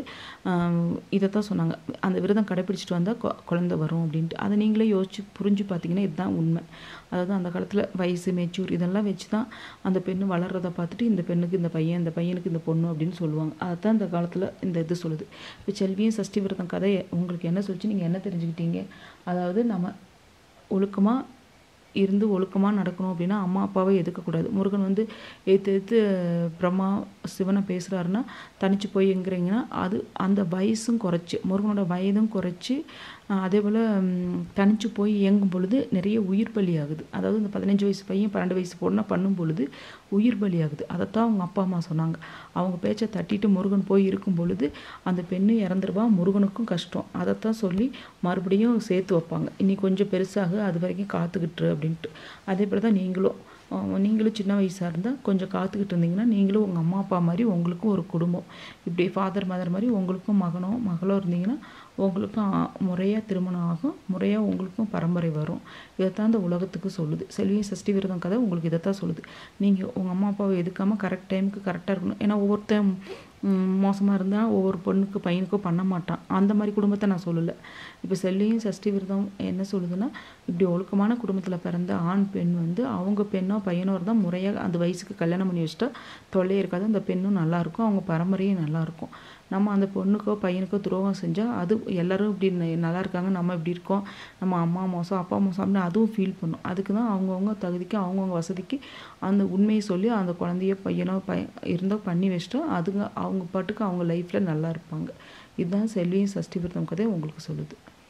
இதை தான் சொன்னாங்க அந்த விரதம் கடைப்பிடிச்சிட்டு வந்தால் கொ குழந்த வரும் அப்படின்ட்டு அதை நீங்களே யோசிச்சு புரிஞ்சு பார்த்தீங்கன்னா இதுதான் உண்மை அதாவது அந்த காலத்தில் வயசு மெச்சூர் இதெல்லாம் வச்சு தான் அந்த பெண்ணு வளர்றதை பார்த்துட்டு இந்த பெண்ணுக்கு இந்த பையன் இந்த பையனுக்கு இந்த பொண்ணு அப்படின்னு சொல்லுவாங்க அதுதான் இந்த காலத்தில் இந்த இது சொல்லுது இப்போ செல்வியும் சஷ்டி விரதம் கதை உங்களுக்கு என்ன சொல்லிச்சு நீங்கள் என்ன தெரிஞ்சுக்கிட்டீங்க அதாவது நம்ம ஒழுக்கமாக இருந்து ஒழுக்கமாக நடக்கணும் அப்படின்னா அம்மா அப்பாவை எதுக்கக்கூடாது முருகன் வந்து ஏற்று ஏற்று பிரம்மா சிவனை பேசுகிறாருன்னா தனிச்சு போய் எங்கிறீங்கன்னா அது அந்த வயசும் குறைச்சி முருகனோட வயதும் குறைச்சி அதே போல் தனிச்சு போய் இயங்கும் பொழுது நிறைய உயிர் பலி ஆகுது அதாவது இந்த பதினஞ்சு வயசு பையன் பன்னெண்டு வயசு பொண்ணை பண்ணும் பொழுது உயிர் பலி ஆகுது அதைத்தான் அவங்க அப்பா அம்மா சொன்னாங்க அவங்க பேச்சை தட்டிட்டு முருகன் போய் இருக்கும் பொழுது அந்த பெண்ணு இறந்துருவா முருகனுக்கும் கஷ்டம் அதைத்தான் சொல்லி மறுபடியும் சேர்த்து வைப்பாங்க இன்னி கொஞ்சம் பெருசாக அது வரைக்கும் காத்துக்கிட்டு அப்படின்ட்டு அதே போல் தான் நீங்களும் நீங்களும் சின்ன வயசாக இருந்தால் கொஞ்சம் காத்துக்கிட்டு இருந்தீங்கன்னா நீங்களும் உங்கள் அம்மா அப்பா மாதிரி உங்களுக்கும் ஒரு குடும்பம் இப்படி ஃபாதர் மதர் மாதிரி உங்களுக்கும் மகனோ மகளோ இருந்தீங்கன்னா உங்களுக்கும் முறையாக திருமணம் ஆகும் முறையாக உங்களுக்கும் பரம்பரை வரும் இதைத்தான் இந்த உலகத்துக்கு சொல்லுது செல்வியும் சஷ்டி விரதம் கதை உங்களுக்கு இதைத்தான் சொல்லுது நீங்கள் உங்கள் அம்மா அப்பாவை எதுக்காமல் கரெக்ட் டைமுக்கு கரெக்டாக இருக்கணும் ஏன்னா ஒவ்வொருத்தன் மோசமாக இருந்தால் ஒவ்வொரு பொண்ணுக்கு பையனுக்கும் பண்ண மாட்டான் அந்த மாதிரி குடும்பத்தை நான் சொல்லலை இப்போ செல்லியும் சஷ்டி விரதம் என்ன சொல்லுதுன்னா இப்படி ஒழுக்கமான குடும்பத்தில் பிறந்த ஆண் பெண் வந்து அவங்க பெண்ணோ பையனோ இருந்தால் முறையாக அந்த வயசுக்கு கல்யாணம் பண்ணி வச்சுட்டா தொல்லையே இருக்காது அந்த பெண்ணும் நல்லாயிருக்கும் அவங்க பரம்பரையும் நல்லாயிருக்கும் நம்ம அந்த பொண்ணுக்கோ பையனுக்கோ துரோகம் செஞ்சால் அது எல்லோரும் இப்படி நல்லா இருக்காங்க நம்ம இப்படி இருக்கோம் நம்ம அம்மா மோசம் அப்பா மோசம் அப்படின்னு அதுவும் ஃபீல் பண்ணும் அதுக்கு தான் அவங்கவுங்க தகுதிக்கு அவங்கவுங்க வசதிக்கு அந்த உண்மையை சொல்லி அந்த குழந்தைய பையனோ பைய இருந்தால் பண்ணி வச்சுட்டா அதுங்க அவங்க பாட்டுக்கு அவங்க லைஃப்பில் நல்லா இருப்பாங்க இதுதான் செல்வியும் சஷ்டி விரதம் கதை உங்களுக்கு சொல்லுது